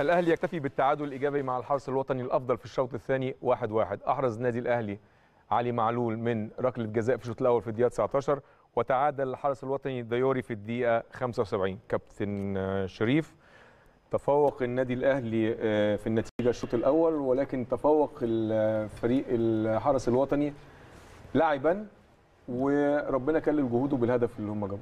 الاهلي يكتفي بالتعادل الايجابي مع الحرس الوطني الافضل في الشوط الثاني 1 1 احرز النادي الاهلي علي معلول من ركله جزاء في الشوط الاول في الدقيقه 19 وتعادل الحرس الوطني ديوري في الدقيقه 75 كابتن آه، شريف تفوق النادي الاهلي آه، في النتيجه الشوط الاول ولكن تفوق الفريق الحرس الوطني لاعبا وربنا كلل جهوده بالهدف اللي هم جابوه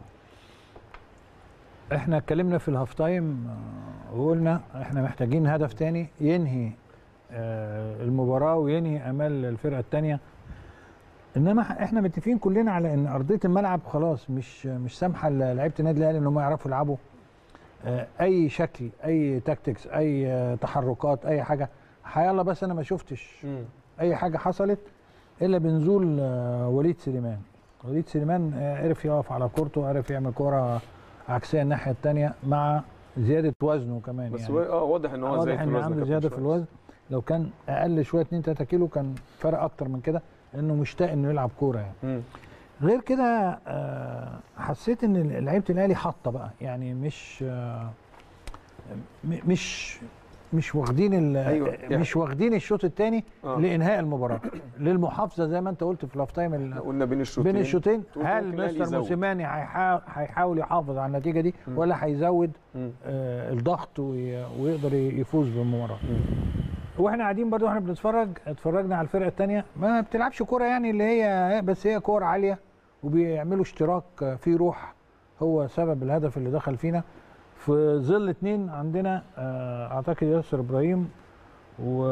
احنا اتكلمنا في الهاف تايم آه، وقلنا احنا محتاجين هدف تاني ينهي آه، المباراه وينهي امال الفرقه الثانيه انما ح- احنا متفقين كلنا على ان ارضيه الملعب خلاص مش مش سامحه لعيبه النادي الاهلي ان هم يعرفوا يلعبوا آه، اي شكل اي تاكتكس اي آه، تحركات اي حاجه حيالله بس انا ما شفتش اي حاجه حصلت الا بنزول آه، وليد سليمان وليد سليمان آه، عرف يقف على كورته عرف يعمل كوره عكسيه الناحيه الثانيه مع زياده وزنه كمان بس يعني هو اه واضح ان هو واضح زي في ان الوزن عنده كابتن زياده في شوية. الوزن لو كان اقل شويه 2 3 كيلو كان فرق اكتر من كده لانه مشتاق انه يلعب كوره يعني مم. غير كده آه، حسيت ان لعيبه الاهلي حاطه بقى يعني مش آه، م- مش مش واخدين ال- أيوة، يعني- مش واخدين الشوط الثاني آه. لانهاء المباراه للمحافظه زي ما انت قلت في الاوف تايم ال- قلنا بين الشوطين بين الشوطين تقول هل ممكن الأهلي مستر يزود. موسيماني هيحا- هيحاول يحافظ على النتيجه دي مم. ولا هيزود مم. آه، الضغط وي- ويقدر يفوز بالمباراه واحنا قاعدين برضو احنا بنتفرج اتفرجنا على الفرقه الثانيه ما بتلعبش كوره يعني اللي هي بس هي كوره عاليه وبيعملوا اشتراك في روح هو سبب الهدف اللي دخل فينا في ظل اتنين عندنا آه، اعتقد ياسر ابراهيم و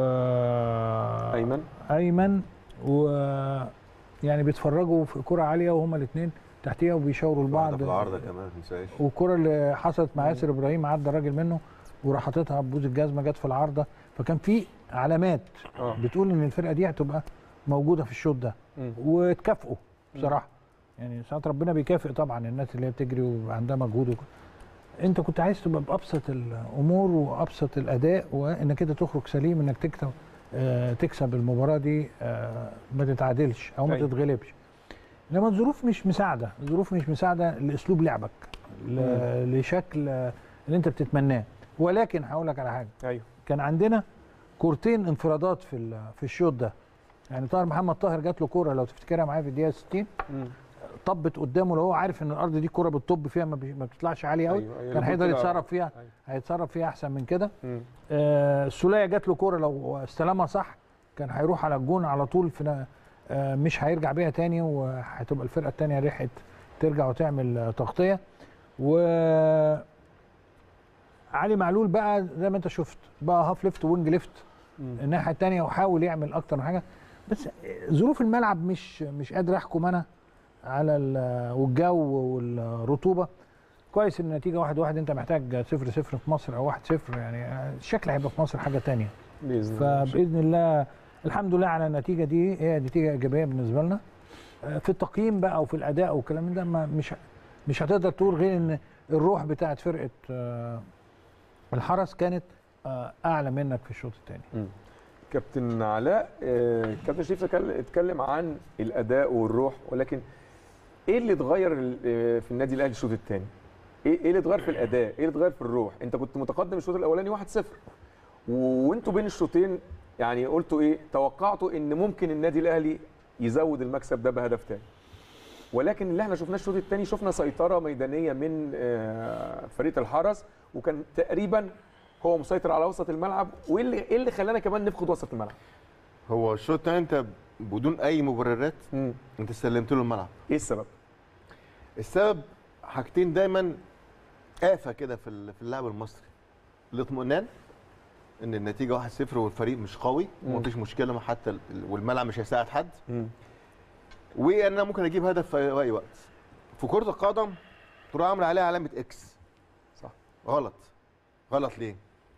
ايمن ايمن و يعني بيتفرجوا في كرة عاليه وهما الاثنين تحتيها وبيشاوروا واحدة لبعض في العارضه كمان ما تنساش والكرة اللي حصلت مع ياسر ابراهيم عدى الراجل منه وراح حاططها ببوز الجزمه جت في العارضه فكان في علامات اه بتقول ان الفرقه دي هتبقى موجوده في الشوط ده مم. واتكافئوا بصراحه يعني ساعات ربنا بيكافئ طبعا الناس اللي هي بتجري وعندها مجهود وك... انت كنت عايز تبقى بابسط الامور وابسط الاداء وانك انت تخرج سليم انك تكسب آه تكسب المباراه دي آه ما تتعادلش او ما أيوة. تتغلبش انما الظروف مش مساعده الظروف مش مساعده لاسلوب لعبك ل... لشكل آه، اللي انت بتتمناه ولكن هقول لك على حاجه ايوه كان عندنا كورتين انفرادات في ال- في الشوط ده يعني طاهر محمد طاهر جات له كوره لو تفتكرها معايا في الدقيقه 60 مم. طبت قدامه لو هو عارف ان الارض دي كوره بتطب فيها ما, بي- ما بتطلعش عاليه قوي أيوة، أيوة، كان أنا هيقدر كنت- يتصرف فيها أيوة. هيتصرف فيها احسن من كده مم. آه السوليه جات له كوره لو استلمها صح كان هيروح على الجون على طول في نا- آه مش هيرجع بيها تاني وهتبقى الفرقه التانيه ريحت ترجع وتعمل آه، تغطيه و علي معلول بقى زي ما انت شفت بقى هاف ليفت وينج ليفت مم. الناحيه الثانيه وحاول يعمل اكتر من حاجه بس ظروف الملعب مش مش قادر احكم انا على ال- والجو والرطوبه كويس ان النتيجه واحد واحد انت محتاج صفر صفر في مصر او واحد صفر يعني الشكل هيبقى في مصر حاجه تانية باذن الله فباذن الله الحمد لله على النتيجه دي هي نتيجه ايجابيه بالنسبه لنا آه، في التقييم بقى وفي الاداء والكلام من ده ما مش مش هتقدر تقول غير ان الروح بتاعت فرقه آه، الحرس كانت آه، اعلى منك في الشوط الثاني مم. كابتن علاء آه، كابتن شريف اتكلم- اتكلم عن الاداء والروح ولكن ايه اللي اتغير ال- آه، في النادي الاهلي الشوط الثاني؟ ايه إيه اللي اتغير في الاداء؟ ايه اللي اتغير في الروح؟ انت كنت متقدم الشوط الاولاني 1-0 وانتوا بين الشوطين يعني قلتوا ايه؟ توقعتوا ان ممكن النادي الاهلي يزود المكسب ده بهدف تاني. ولكن اللي احنا شفناه الشوط الثاني شفنا سيطره ميدانيه من آه، فريق الحرس وكان تقريبا هو مسيطر على وسط الملعب وايه اللي ايه اللي خلانا كمان نفقد وسط الملعب؟ هو الشوط الثاني انت بدون اي مبررات مم. انت سلمت له الملعب ايه السبب؟ السبب حاجتين دايما آفة كده في ال- في اللاعب المصري الاطمئنان ان النتيجه 1-0 والفريق مش قوي مم. ومفيش مشكله ما حتى ال- والملعب مش هيساعد حد مم. وان انا ممكن اجيب هدف في اي وقت في كره القدم تروح عامل عليها علامه اكس صح غلط غلط ليه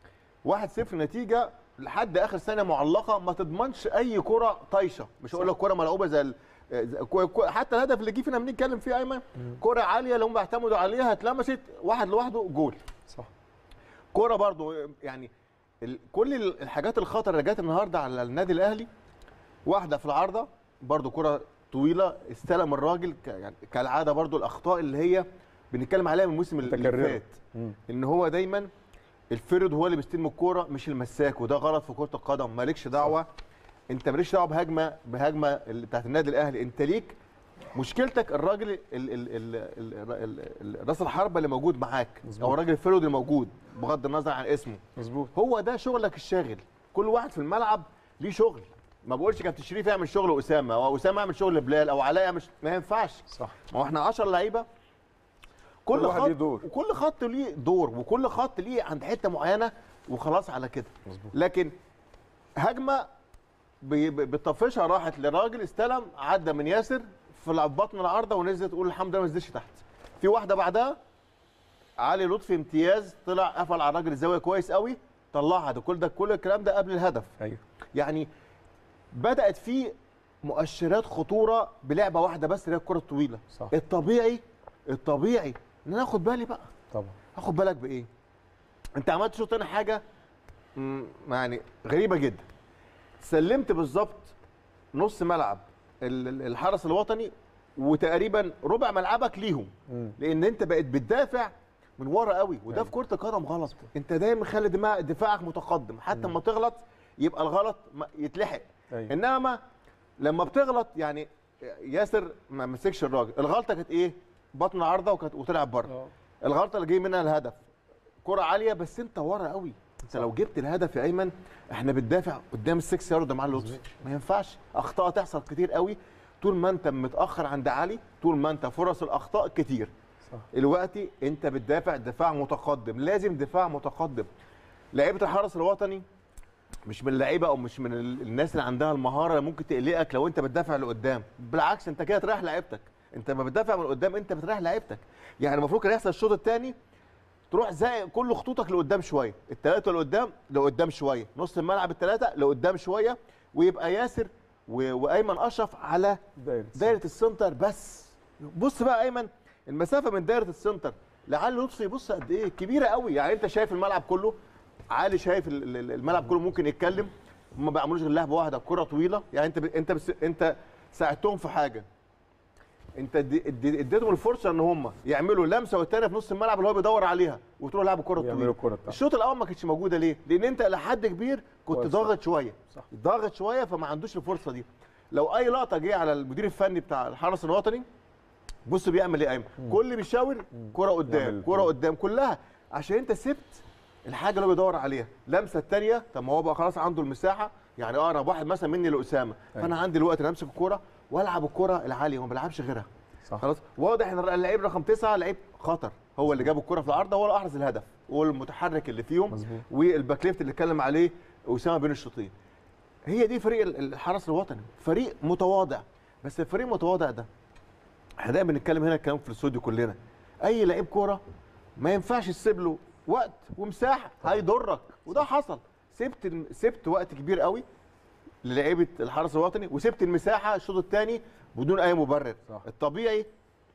1-0 نتيجه لحد اخر ثانيه معلقه ما تضمنش اي كره طايشه مش هقول لك كره ملعوبه زي ال- زي- كو- كو- حتى الهدف اللي جه فينا بنتكلم فيه ايمن كره عاليه اللي هم بيعتمدوا عليها اتلمست واحد لوحده جول صح كوره برضو يعني ال- كل ال- الحاجات الخطر اللي جت النهارده على النادي الاهلي واحده في العارضه برضو كره طويله استلم الراجل ك- يعني كالعاده برضو الاخطاء اللي هي بنتكلم عليها من الموسم اللي متكررة. فات مم. ان هو دايما الفرد هو اللي بيستلم الكوره مش المساك وده غلط في كره القدم مالكش دعوه انت مالكش دعوه بهجمه بهجمه ال- بتاعت النادي الاهلي انت ليك مشكلتك الراجل ال ال ال ال ال ال راس الحربه اللي موجود معاك مظبوط. او الراجل الفرد اللي موجود بغض النظر عن اسمه مظبوط هو ده شغلك الشاغل كل واحد في الملعب ليه شغل ما بقولش كابتن شريف يعمل شغل اسامه او اسامه يعمل شغل بلال او علاء يعمل ش- ما ينفعش صح ما هو احنا 10 لعيبه كل, كل واحد خط ليه دور. وكل خط ليه دور وكل خط ليه عند حته معينه وخلاص على كده مظبوط لكن هجمه بي- ب- بتطفشها راحت لراجل استلم عدى من ياسر في بطن العارضه ونزلت تقول الحمد لله ما نزلش تحت في واحده بعدها علي لطفي امتياز طلع قفل على الراجل الزاويه كويس قوي طلعها ده كل ده كل الكلام ده قبل الهدف ايوه يعني بدات في مؤشرات خطوره بلعبه واحده بس اللي هي الكره الطويله صح الطبيعي الطبيعي ان انا اخد بالي بقى طبعا هاخد بالك بايه انت عملت شوط تاني حاجه مم، يعني غريبه جدا سلمت بالظبط نص ملعب ال- ال- الحرس الوطني وتقريبا ربع ملعبك ليهم مم. لان انت بقيت بتدافع من ورا قوي وده أيوة. في كره القدم غلط انت دايما خلي دماغ دفاعك متقدم حتى لما تغلط يبقى الغلط ما- يتلحق ايوه انما لما بتغلط يعني ياسر ما مسكش الراجل الغلطه كانت ايه بطن عارضه وكانت وطلع بره آه. الغلطه اللي جاي منها الهدف كره عاليه بس انت ورا قوي انت لو جبت الهدف يا ايمن احنا بتدافع قدام السكس يارد مع اللطفي ما ينفعش اخطاء تحصل كتير قوي طول ما انت متاخر عند علي طول ما انت فرص الاخطاء كتير صح دلوقتي انت بتدافع دفاع متقدم لازم دفاع متقدم لعيبه الحرس الوطني مش من اللعيبه او مش من ال- الناس اللي عندها المهاره اللي ممكن تقلقك لو انت بتدافع لقدام بالعكس انت كده تريح لعيبتك انت لما بتدافع من قدام انت بتريح لعيبتك يعني المفروض كان يحصل الشوط الثاني تروح زي كل خطوطك لقدام شويه الثلاثه لقدام لقدام شويه نص الملعب الثلاثه لقدام شويه ويبقى ياسر و... وايمن اشرف على دايره دايره السنتر بس بص بقى ايمن المسافه من دايره السنتر لعلي لطفي بص قد ايه كبيره قوي يعني انت شايف الملعب كله علي شايف ال- ال- الملعب كله ممكن يتكلم هم ما بيعملوش غير لعبه واحده كره طويله يعني انت ب... انت بس... انت ساعدتهم في حاجه انت ادي- ادي- اديتهم الفرصه ان هم يعملوا لمسه والتانيه في نص الملعب اللي هو بيدور عليها وتروح لعب الكره يعملوا الطويله الكره بتاعته الشوط الاول ما كانتش موجوده ليه؟ لان انت لحد كبير كنت كويس. ضاغط شويه صح. ضاغط شويه فما عندوش الفرصه دي لو اي لقطه جه على المدير الفني بتاع الحرس الوطني بص بيعمل ايه ايمن كل اللي بيشاور كره قدام يعمل كره كده. قدام كلها عشان انت سبت الحاجه اللي هو بيدور عليها لمسه الثانيه طب ما هو بقى خلاص عنده المساحه يعني اقرب واحد مثلا مني لاسامه أيوة. فانا عندي الوقت إن امسك الكوره والعب الكوره العاليه وما بلعبش غيرها صح خلاص واضح ان اللعيب رقم تسعه لعيب خطر هو اللي جاب الكره في العارضه هو اللي احرز الهدف هو المتحرك اللي فيهم مظبوط والباك ليفت اللي اتكلم عليه اسامه بين الشوطين هي دي فريق ال- الحرس الوطني فريق متواضع بس الفريق المتواضع ده احنا دايما بنتكلم هنا الكلام في الاستوديو كلنا اي لعيب كوره ما ينفعش تسيب له وقت ومساحه هيضرك وده حصل سبت الم- سبت وقت كبير قوي للعيبه الحرس الوطني وسبت المساحه الشوط الثاني بدون اي مبرر صح. الطبيعي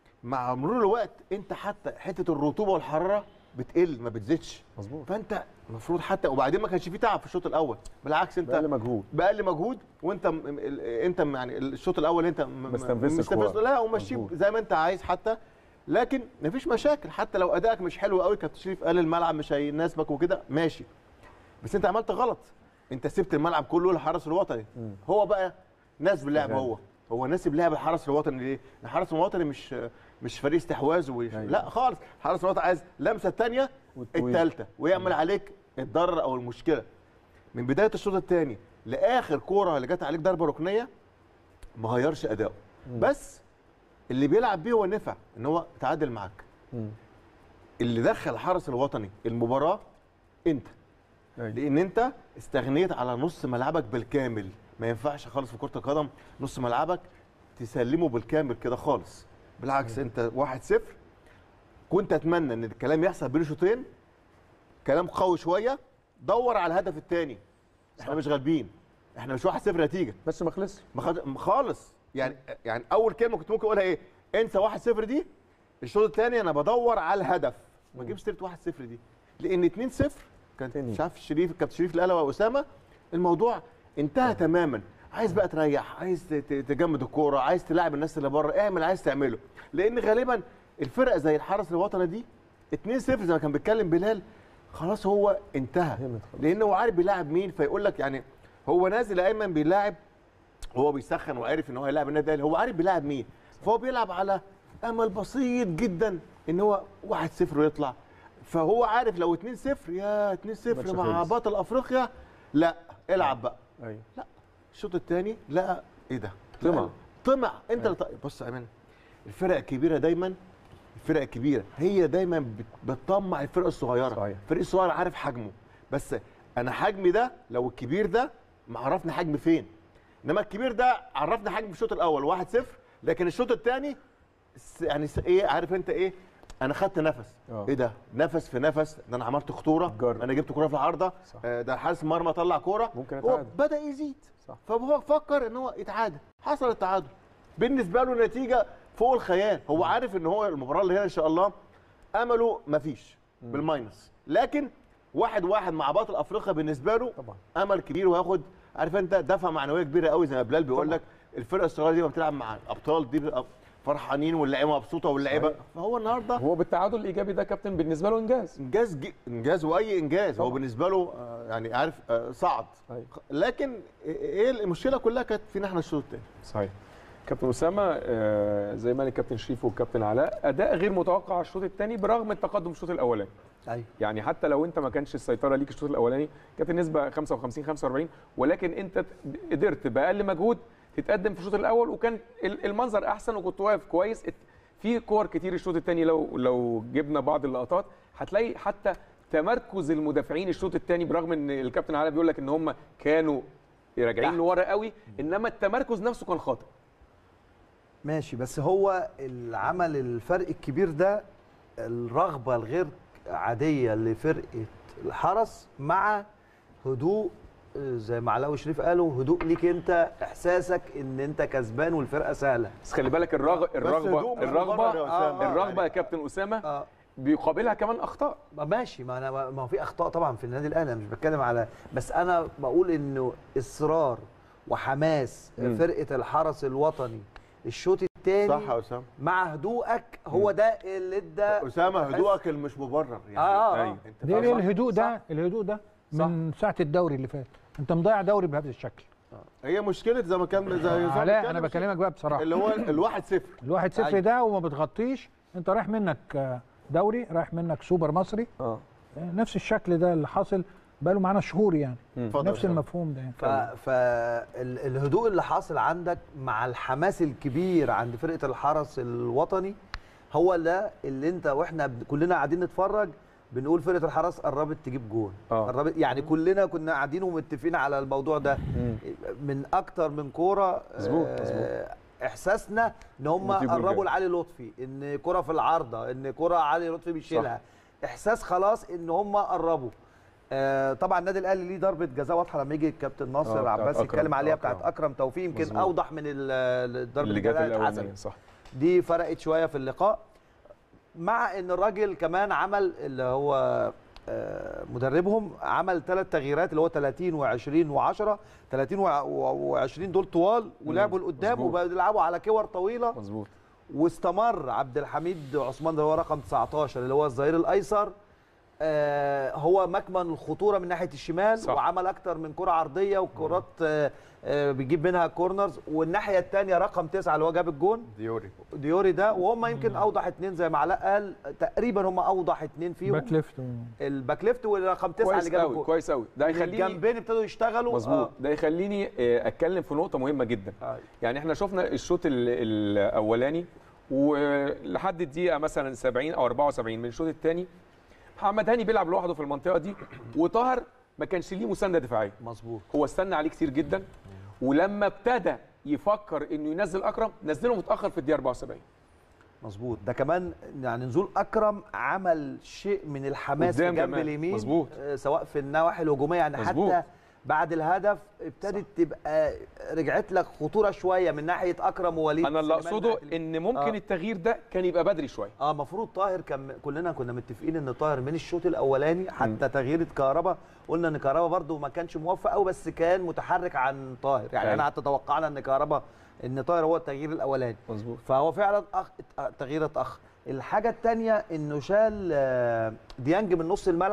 مع مرور الوقت انت حتى حته الرطوبه والحراره بتقل ما بتزيدش مظبوط فانت المفروض حتى وبعدين ما كانش فيه تعب في الشوط الاول بالعكس انت بأقل مجهود باقل مجهود وانت م... ال- انت م- يعني الشوط الاول انت م... ما استنفذتش مستنفذ الكورة. لا ومشيه مظبوط. زي ما انت عايز حتى لكن مفيش مشاكل حتى لو ادائك مش حلو قوي كابتن شريف قال الملعب مش هيناسبك وكده ماشي بس انت عملت غلط انت سبت الملعب كله للحرس الوطني مم. هو بقى ناسب اللعب تمام. هو هو ناسب لعب الحرس الوطني ليه؟ الحرس الوطني مش مش فريق استحواذ وش... أيوة. لا خالص الحرس الوطني عايز لمسه ثانيه والطويل. الثالثه ويعمل عليك الضرر او المشكله من بدايه الشوط الثاني لاخر كوره اللي جت عليك ضربه ركنيه ما غيرش اداؤه مم. بس اللي بيلعب بيه هو نفع ان هو تعادل معاك مم. اللي دخل الحرس الوطني المباراه انت أيوة. لان انت استغنيت على نص ملعبك بالكامل ما ينفعش خالص في كره القدم نص ملعبك تسلمه بالكامل كده خالص بالعكس انت 1-0 كنت اتمنى ان الكلام يحصل بين الشوطين كلام قوي شويه دور على الهدف الثاني احنا مش غالبين احنا مش 1-0 نتيجه بس ما خلصش ما خد- خالص يعني يعني اول كلمه كنت ممكن اقولها ايه انسى 1-0 دي الشوط الثاني انا بدور على الهدف ما اجيبش سيره 1-0 دي لان 2-0 كان تاني. مش عارف الشريف الكابتن شريف اللي قالها واسامه الموضوع انتهى تماما عايز بقى تريح عايز ت- ت- تجمد الكوره عايز تلاعب الناس اللي بره اعمل عايز تعمله لان غالبا الفرقه زي الحرس الوطني دي 2-0 زي ما كان بيتكلم بلال خلاص هو انتهى فهمت خلاص. لان هو عارف بيلاعب مين فيقول لك يعني هو نازل ايمن بيلاعب هو بيسخن وعارف ان هو هيلاعب النادي الاهلي هو عارف بيلاعب مين فهو بيلعب على امل بسيط جدا ان هو 1-0 ويطلع فهو عارف لو 2-0 يا 2-0 الماتش مع خلص. بطل افريقيا لا العب بقى ايوه الشوط الثاني لا ايه ده طمع. طمع انت اللي ط- بص يا ايمن الفرق الكبيره دايما الفرق الكبيره هي دايما بت- بتطمع الفرق الصغيره صحيح. الفريق الصغير عارف حجمه بس انا حجمي ده لو الكبير ده ما عرفني حجمي فين انما الكبير ده عرفني حجمي في الشوط الاول 1-0 لكن الشوط الثاني يعني س- ايه عارف انت ايه انا خدت نفس آه. ايه ده نفس في نفس ده انا عملت خطوره جرب. انا جبت كوره في العارضه صح. آه، ده حارس مرمى طلع كوره ممكن هو أتعادل. بدا يزيد صح. فهو فكر ان هو يتعادل حصل التعادل بالنسبه له نتيجه فوق الخيال هو عارف ان هو المباراه اللي هنا ان شاء الله امله مفيش بالماينس لكن واحد واحد مع بطل افريقيا بالنسبه له طبعا. امل كبير وياخد عارف انت دفعه معنويه كبيره قوي زي ما بلال بيقول طبعا. لك الفرقه الصغيره دي لما بتلعب مع الابطال دي بتبقى فرحانين واللعيبه مبسوطه واللعيبه صحيح. فهو النهارده هو بالتعادل الايجابي ده كابتن بالنسبه له انجاز انجاز جي انجاز واي انجاز هو طبعا. بالنسبه له آه، يعني عارف آه، صعد أيوة. لكن ايه المشكله كلها كانت فينا احنا الشوط الثاني صحيح كابتن اسامه آه، زي ما قال الكابتن شريف والكابتن علاء اداء غير متوقع على الشوط الثاني برغم التقدم الشوط الاولاني ايوه يعني حتى لو انت ما كانش السيطره ليك الشوط الاولاني كانت النسبه 55 45 ولكن انت قدرت باقل مجهود تتقدم في الشوط الاول وكان ال- المنظر احسن وكنت واقف كويس ات- في كور كتير الشوط الثاني لو لو جبنا بعض اللقطات هتلاقي حتى تمركز المدافعين الشوط الثاني برغم ان الكابتن علاء بيقول لك ان هم كانوا راجعين تحت. لورا قوي انما التمركز نفسه كان خاطئ ماشي بس هو العمل الفرق الكبير ده الرغبه الغير عاديه لفرقه الحرس مع هدوء آه، زي ما علاء وشريف قالوا هدوء ليك انت احساسك ان انت كسبان والفرقه سهله بس خلي بالك الرغ... هدوء الرغبه مش الرغبه مبرر يا أسامة. آه، الرغبه يا كابتن اسامه اه بيقابلها كمان اخطاء ما ماشي ما انا ما هو في اخطاء طبعا في النادي الاهلي انا مش بتكلم على بس انا بقول انه اصرار وحماس مم. فرقه الحرس الوطني الشوط الثاني صح يا اسامه مع هدوءك هو ده اللي ادى اسامه هدوءك اللي مش مبرر يعني اه اه, أيوة. آه. انت ليه فاهم ليه صح؟ الهدوء ده الهدوء ده من ساعه الدوري اللي فات انت مضيع دوري بهذا الشكل هي مشكله زي ما كان زي زي ما علاء كان انا مش- بكلمك بقى بصراحه اللي هو الواحد صفر الواحد صفر أيوة. ده وما بتغطيش انت رايح منك آه، دوري رايح منك سوبر مصري اه آه، نفس الشكل ده اللي حاصل بقاله معانا شهور يعني اتفضل نفس يا أسامة. المفهوم ده يعني. فالهدوء اللي حاصل عندك مع الحماس الكبير عند فرقه الحرس الوطني هو ده اللي انت واحنا ب- كلنا قاعدين نتفرج بنقول فرقه الحرس قربت تجيب جون آه. قربت يعني كلنا كنا قاعدين ومتفقين على الموضوع ده مم. من اكتر من كوره مظبوط، آه، مظبوط. احساسنا ان هم نجيب جول قربوا جاي. لعلي لطفي ان كره في العارضه ان كره علي لطفي بيشيلها احساس خلاص ان هم قربوا آه طبعا النادي الاهلي ليه ضربه جزاء واضحه لما يجي الكابتن آه، ناصر بتاعت عباس أكرم. يتكلم عليها أكرم. بتاعت اكرم توفيق يمكن مظبوط. اوضح من ال- ضربه اللي جت الجزاء الاولانيه اتحسبت صح دي فرقت شويه في اللقاء مع ان الراجل كمان عمل اللي هو آه، مدربهم عمل ثلاث تغييرات اللي هو 30 و20 و10 30 و20 دول طوال ولعبوا لقدام مظبوط. وبيلعبوا على كور طويله مظبوط واستمر عبد الحميد عثمان اللي هو رقم 19 اللي هو الظهير الايسر آه هو مكمن الخطوره من ناحيه الشمال صح. وعمل اكتر من كره عرضيه وكرات آه آه بيجيب منها كورنرز والناحيه الثانيه رقم 9 اللي هو جاب الجون ديوري ديوري ده وهم يمكن اوضح اثنين زي ما علاء قال تقريبا هم اوضح اثنين فيهم باك ليفت و- الباك ليفت والرقم 9 كويس اللي جاب قوي الجون كويس قوي ده هيخليني الجنبين ابتدوا يشتغلوا مظبوط ده يخليني آه، اتكلم في نقطه مهمه جدا آه. يعني احنا شفنا الشوط ال- الاولاني ولحد الدقيقه مثلا 70 او 74 من الشوط الثاني محمد هاني بيلعب لوحده في المنطقه دي وطاهر ما كانش ليه مسانده دفاعيه مظبوط هو استنى عليه كتير جدا ولما ابتدى يفكر انه ينزل اكرم نزله متاخر في الدقيقه 74 مظبوط ده كمان يعني نزول اكرم عمل شيء من الحماس في قدام جنب كمان. اليمين مظبوط. آه، سواء في النواحي الهجوميه يعني مظبوط. حتى بعد الهدف ابتدت تبقى رجعت لك خطوره شويه من ناحيه اكرم ووليد انا اللي سليمان اقصده ناحية ان ممكن آه. التغيير ده كان يبقى بدري شويه اه المفروض طاهر كان كلنا كنا متفقين ان طاهر من الشوط الاولاني حتى تغيير كهربا قلنا ان كهربا برده ما كانش موفق قوي بس كان متحرك عن طاهر يعني أيوة. انا حتى توقعنا ان كهربا ان طاهر هو التغيير الاولاني مظبوط فهو فعلا أخ... تغيير اتاخر الحاجه الثانيه انه شال آه، ديانج من نص الملعب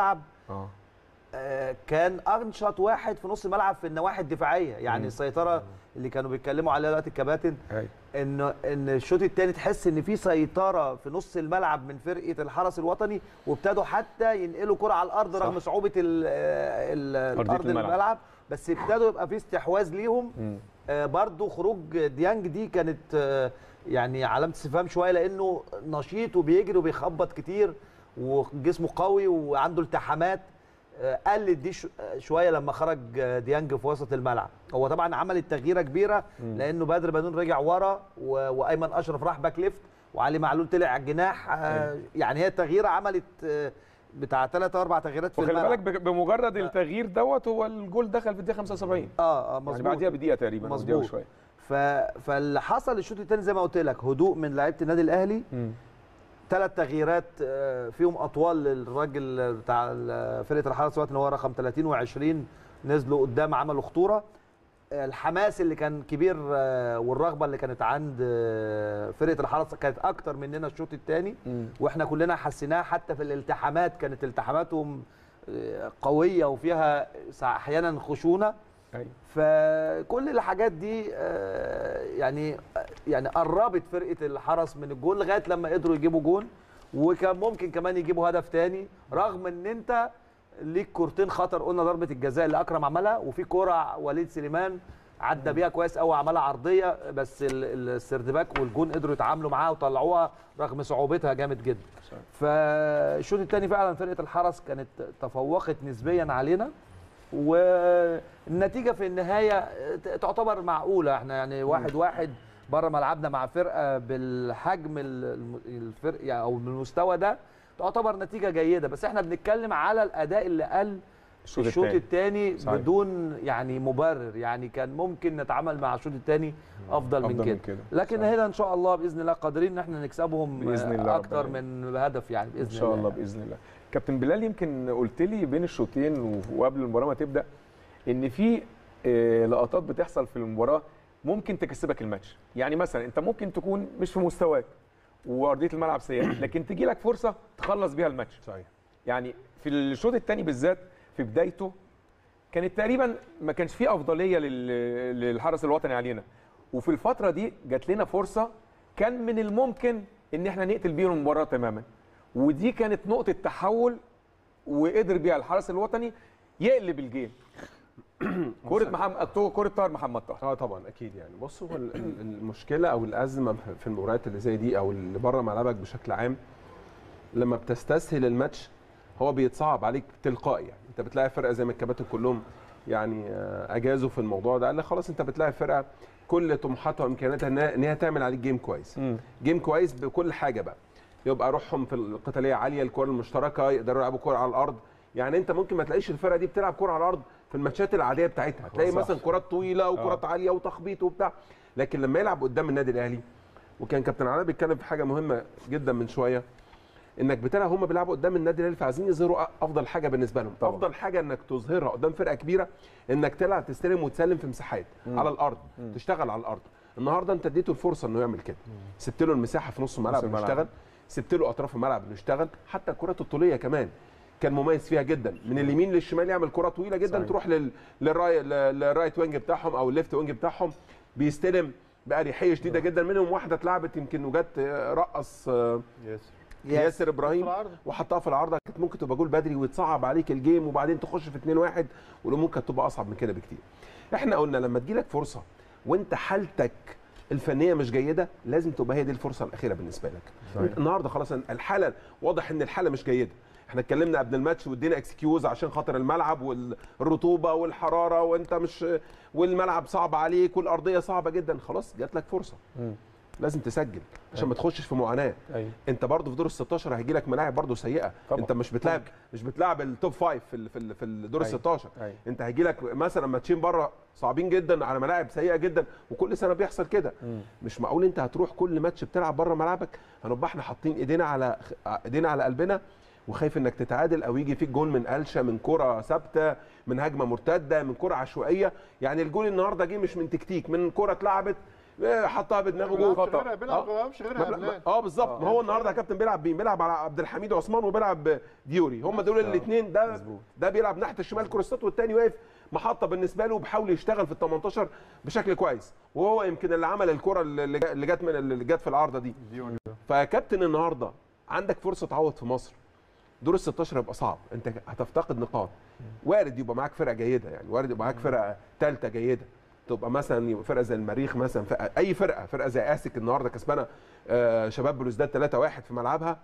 اه آه، كان انشط واحد في نص الملعب في النواحي الدفاعيه يعني مم. السيطره اللي كانوا بيتكلموا عليها دلوقتي الكباتن ايوه انه ان الشوط الثاني تحس ان في سيطره في نص الملعب من فرقه الحرس الوطني وابتدوا حتى ينقلوا كره على الارض رغم صح. صعوبه ال ال أرضية الارض الملعب. الملعب بس ابتدوا يبقى في استحواذ ليهم مم. آه، برضو خروج ديانج دي كانت آه، يعني علامه استفهام شويه لانه نشيط وبيجري وبيخبط كتير وجسمه قوي وعنده التحامات آه، قلت دي ش- آه، شويه لما خرج آه، ديانج في وسط الملعب هو طبعا عمل التغييره كبيره لانه بدر بنون رجع ورا و- وايمن اشرف راح باك ليفت وعلي معلول طلع على الجناح آه، يعني هي التغييره عملت آه، بتاع ثلاث اربع تغييرات في وخلي الملعب بالك بمجرد التغيير دوت هو الجول دخل في الدقيقه 75 اه اه مظبوط يعني بعديها بدقيقه تقريبا أو دقيقة مظبوط. وشويه ف... فاللي حصل الشوط الثاني زي ما قلت لك هدوء من لعيبه النادي الاهلي مم. ثلاث تغييرات آه، فيهم اطوال للراجل بتاع ال- فرقه الحرس الوطني اللي هو رقم 30 و20 نزلوا قدام عملوا خطوره آه، الحماس اللي كان كبير آه، والرغبه اللي كانت عند آه، فرقه الحرس كانت اكتر مننا الشوط الثاني مم. واحنا كلنا حسيناها حتى في الالتحامات كانت التحاماتهم آه، قويه وفيها سا- احيانا خشونه ايوه فكل الحاجات دي آه، يعني يعني قربت فرقه الحرس من الجول لغايه لما قدروا يجيبوا جول وكان ممكن كمان يجيبوا هدف تاني رغم ان انت ليك كورتين خطر قلنا ضربه الجزاء اللي اكرم عملها وفي كوره وليد سليمان عدى بيها كويس قوي عملها عرضيه بس ال- ال- السردباك والجون قدروا يتعاملوا معاها وطلعوها رغم صعوبتها جامد جدا صحيح. فالشوط الثاني فعلا فرقه الحرس كانت تفوقت نسبيا علينا والنتيجه في النهايه تعتبر معقوله احنا يعني واحد واحد بره ملعبنا مع فرقه بالحجم الم- الفرق يعني او بالمستوى ده تعتبر نتيجه جيده بس احنا بنتكلم على الاداء اللي قل الشوط الشوط التاني. الثاني صحيح. بدون يعني مبرر يعني كان ممكن نتعامل مع الشوط الثاني افضل, من أفضل كده, من كده. لكن صحيح. هنا ان شاء الله باذن الله قادرين ان احنا نكسبهم بإذن الله اكتر ربنا من هدف يعني باذن ان شاء الله يعني. باذن الله كابتن بلال يمكن قلت لي بين الشوطين و- وقبل المباراه ما تبدا ان في آه، لقطات بتحصل في المباراه ممكن تكسبك الماتش يعني مثلا انت ممكن تكون مش في مستواك وارضيه الملعب سيئه لكن تجي لك فرصه تخلص بيها الماتش صحيح يعني في الشوط الثاني بالذات في بدايته كانت تقريبا ما كانش فيه افضليه لل- للحرس الوطني علينا وفي الفتره دي جات لنا فرصه كان من الممكن ان احنا نقتل بيهم المباراه تماما ودي كانت نقطه تحول وقدر بيها الحرس الوطني يقلب الجيم كره محمد كره طاهر محمد طاهر اه طبعا اكيد يعني بص هو ال- ال- المشكله او الازمه في المباريات اللي زي دي او اللي بره ملعبك بشكل عام لما بتستسهل الماتش هو بيتصعب عليك تلقائي يعني انت بتلاقي فرقه زي ما الكباتن كلهم يعني آه، اجازوا في الموضوع ده قال لك خلاص انت بتلاقي فرقه كل طموحاتها وامكانياتها إنها- ان هي تعمل عليك جيم كويس جيم كويس بكل حاجه بقى يبقى روحهم في القتاليه عاليه الكره المشتركه يقدروا يلعبوا كره على الارض يعني انت ممكن ما تلاقيش الفرقه دي بتلعب كره على الارض في الماتشات العاديه بتاعتها تلاقي صح. مثلا كرات طويله وكرات عاليه وتخبيط وبتاع لكن لما يلعب قدام النادي الاهلي وكان كابتن علاء بيتكلم في حاجه مهمه جدا من شويه انك بتلعب هم بيلعبوا قدام النادي الاهلي فعايزين يظهروا افضل حاجه بالنسبه لهم طبعا. افضل حاجه انك تظهرها قدام فرقه كبيره انك تلعب تستلم وتسلم في مساحات على الارض تشتغل على الارض النهارده انت اديته الفرصه انه يعمل كده سبت له المساحه في نص الملعب انه الملعب. يشتغل سبت له اطراف الملعب انه يشتغل حتى الكرات الطوليه كمان كان مميز فيها جدا من اليمين للشمال يعمل كره طويله جدا صحيح. تروح لل... للراي... لل- للرايت وينج بتاعهم او الليفت وينج بتاعهم بيستلم بأريحية شديده جدا منهم واحده اتلعبت يمكن وجت آه، رقص آه، ياسر ياسر ابراهيم في العارضة. وحطها في العارضه كانت ممكن تبقى جول بدري وتصعب عليك الجيم وبعدين تخش في 2 1 والامور كانت تبقى اصعب من كده بكتير. احنا قلنا لما تجيلك فرصه وانت حالتك الفنيه مش جيده لازم تبقى هي دي الفرصه الاخيره بالنسبه لك. صحيح. النهارده خلاص الحاله واضح ان الحاله مش جيده. احنا اتكلمنا قبل الماتش وادينا اكسكيوز عشان خاطر الملعب والرطوبه والحراره وانت مش والملعب صعب عليك والارضيه صعبه جدا خلاص جات لك فرصه. لازم تسجل عشان ما تخشش في معاناه. ايوه انت برضه في دور ال 16 هيجي لك ملاعب برضه سيئه طبعا. انت مش بتلعب مش بتلعب التوب فايف في ال- في ال- في الدور ال أيوة. 16 أيوة. انت هيجي لك مثلا ماتشين بره صعبين جدا على ملاعب سيئه جدا وكل سنه بيحصل كده مش معقول انت هتروح كل ماتش بتلعب بره ملعبك هنبقى احنا حاطين ايدينا على ايدينا على قلبنا وخايف انك تتعادل او يجي فيك جول من قلشه من كره ثابته من هجمه مرتده من كره عشوائيه يعني الجول النهارده جه مش من تكتيك من كره اتلعبت آه، حطها بدماغه جول بيلعبش غيرها بيلعب آه. بيلعبش غيرها يا ما- بلال. اه بالظبط ما هو النهارده يا كابتن بيلعب بين بيلعب على عبد الحميد عثمان وبيلعب ديوري هم دول الاثنين ده مظبوط. ده بيلعب ناحيه الشمال كروستات والتاني واقف محطه بالنسبه له بيحاول يشتغل في ال 18 بشكل كويس وهو يمكن اللي عمل الكره اللي جا- اللي جت من اللي جت في العارضه دي فيا كابتن النهارده عندك فرصه تعوض في مصر دور ال 16 هيبقى صعب انت هتفتقد نقاط وارد يبقى معاك فرقه جيده يعني وارد يبقى معاك فرقه ثالثه جيده تبقى مثلا يبقى فرقه زي المريخ مثلا فرقة اي فرقه فرقه زي اسك النهارده كسبانه آه، شباب بلوزداد 3-1 في ملعبها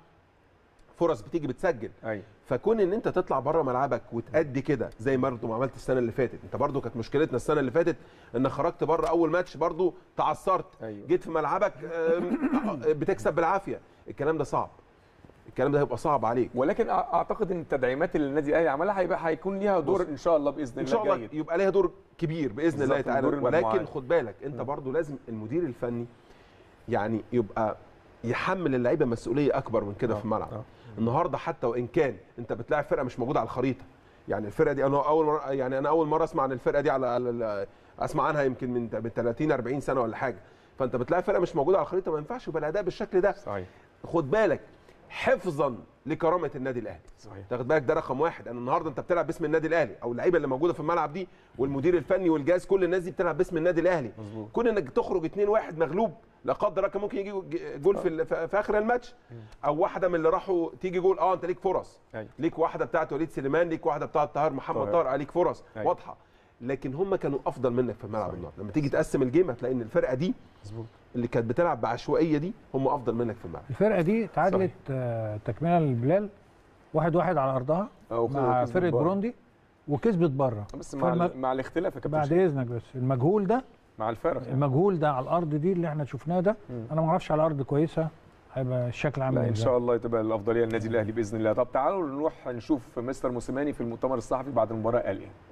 فرص بتيجي بتسجل ايوه فكون ان انت تطلع بره ملعبك وتأدي كده زي برضه ما عملت السنه اللي فاتت انت برضه كانت مشكلتنا السنه اللي فاتت ان خرجت بره اول ماتش برضه تعثرت أيوة. جيت في ملعبك آم، بتكسب بالعافيه الكلام ده صعب الكلام ده هيبقى صعب عليك ولكن أع- اعتقد ان التدعيمات اللي النادي الاهلي عملها هيبقى هيكون ليها دور بص. ان شاء الله باذن ان الله شاء الله جيد يبقى ليها دور كبير باذن الله بالظبط، تعالى دور المجموعات. ولكن خد بالك انت برضو لازم المدير الفني يعني يبقى يحمل اللعيبه مسؤوليه اكبر من كده آه، في الملعب آه. النهارده حتى وان كان انت بتلاعب فرقه مش موجوده على الخريطه يعني الفرقه دي انا اول مرة يعني انا اول مره اسمع عن الفرقه دي على, على اسمع عنها يمكن من من 30 40 سنه ولا حاجه فانت بتلاعب فرقه مش موجوده على الخريطه ما ينفعش يبقى الاداء بالشكل ده صحيح خد بالك حفظا لكرامه النادي الاهلي صحيح تاخد بالك ده رقم واحد انا النهارده انت بتلعب باسم النادي الاهلي او اللعيبه اللي موجوده في الملعب دي والمدير الفني والجهاز كل الناس دي بتلعب باسم النادي الاهلي مظبوط. كون انك تخرج 2 1 مغلوب لا قدر الله كان ممكن يجي جول في ال- في في اخر الماتش او واحده من اللي راحوا تيجي جول اه انت ليك فرص أيوة. ليك واحده بتاعت وليد سليمان ليك واحده بتاعت طاهر محمد طاهر. طاهر عليك فرص أيوة. واضحه لكن هم كانوا افضل منك في الملعب النهارده لما تيجي تقسم الجيم هتلاقي ان الفرقه دي مظبوط اللي كانت بتلعب بعشوائيه دي هم افضل منك في الملعب الفرقه دي تعادلت آه، تكمله للبلال واحد واحد على ارضها آه، وكسبت مع بره. فرقه بروندي وكسبت بره بس مع فالم- ال- مع الاختلاف يا كابتن بعد شريف. اذنك بس المجهول ده مع الفرق المجهول ده على الارض دي اللي احنا شفناه ده مم. انا ما اعرفش على ارض كويسه هيبقى الشكل عامل لا ان ازاي شاء الله تبقى الافضليه للنادي الاهلي باذن الله طب تعالوا نروح نشوف مستر موسيماني في المؤتمر الصحفي بعد المباراه قال ايه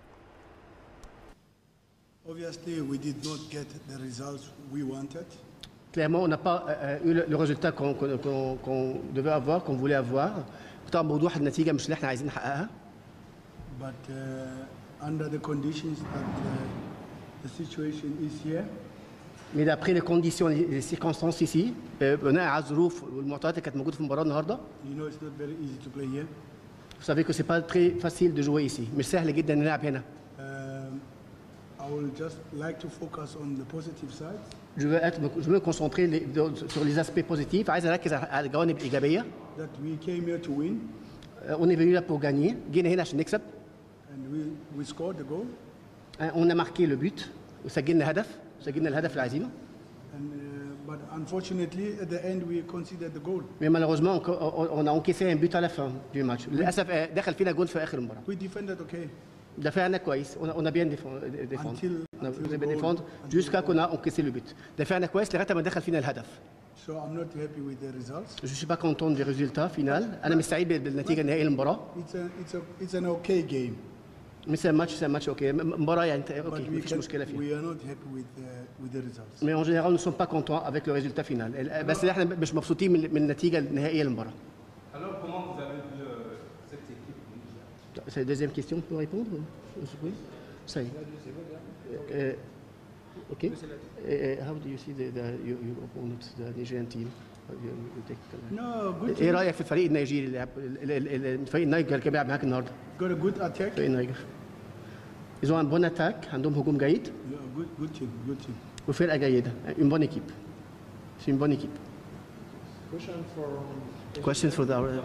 Obviously, we did not get the results we wanted. Clairement, on n'a pas euh, eu le, le résultat qu'on qu'on- qu'on- qu'on devait avoir, qu'on voulait avoir. طبعا بوضوح النتيجه مش اللي احنا عايزين نحققها But uh, under the conditions that uh, the situation is here, mais d'après les conditions les les circonstances ici آه، بناء على الظروف والمعطيات اللي كانت موجوده في المباراه النهارده you know it's not very easy to play here. vous savez que c'est pas très facile de jouer ici مش سهل جدا نلعب هنا Um, I will just like to focus on the positive side. je veux être je veux me concentrer les- sur les aspects positifs عايز اركز على- على الجوانب الايجابيه That we came here to win آه، on est venu là pour gagner جينا هنا عشان نكسب and we, we scored the goal. آه، on a marqué le but وسجلنا هدف سجلنا الهدف اللي عايزينه And, uh, but unfortunately, at the end, we conceded the goal. mais malheureusement on, on- on a encaissé un but à la fin du match للاسف آه، دخل فينا جول في اخر المباراه We defended okay دفعنا كويس on a, on a bien défendu défendu. Until- on a until bien the goal- défendu jusqu'à qu'on a encaissé le but دفعنا كويس لغايه ما دخل فينا الهدف so I'm not happy with the results. je suis pas content du résultat final انا مش سعيد بالنتيجه النهائيه للمباراه It's a it's a it's an okay game, مش ماتش سي ماتش اوكي م- مباراه يعني انت- but اوكي we مفيش can, مشكله فيها we are not happy with the, with the results. mais en général nous ne sommes pas contents avec le résultat final ال- بس احنا مش مبسوطين من من النتيجه النهائيه للمباراه Alors, comment vous avez vu euh, cette équipe c'est la deuxième question pour répondre oui ça y est Euh, ok Uh, how do you see the, the your, your opponent the Nigerian team your, your technical No, good ايه team. رايك في الفريق النيجيري اللي لعب- ال- ال- ال- الفريق النيجر اللي كان بيلعب معاك النهارده Got a good attack. فريق النيجر ils ont un bon attaque عندهم هجوم جيد Yeah, good good team, good team. وفرقه جيده une bonne équipe c'est une bonne équipe question for the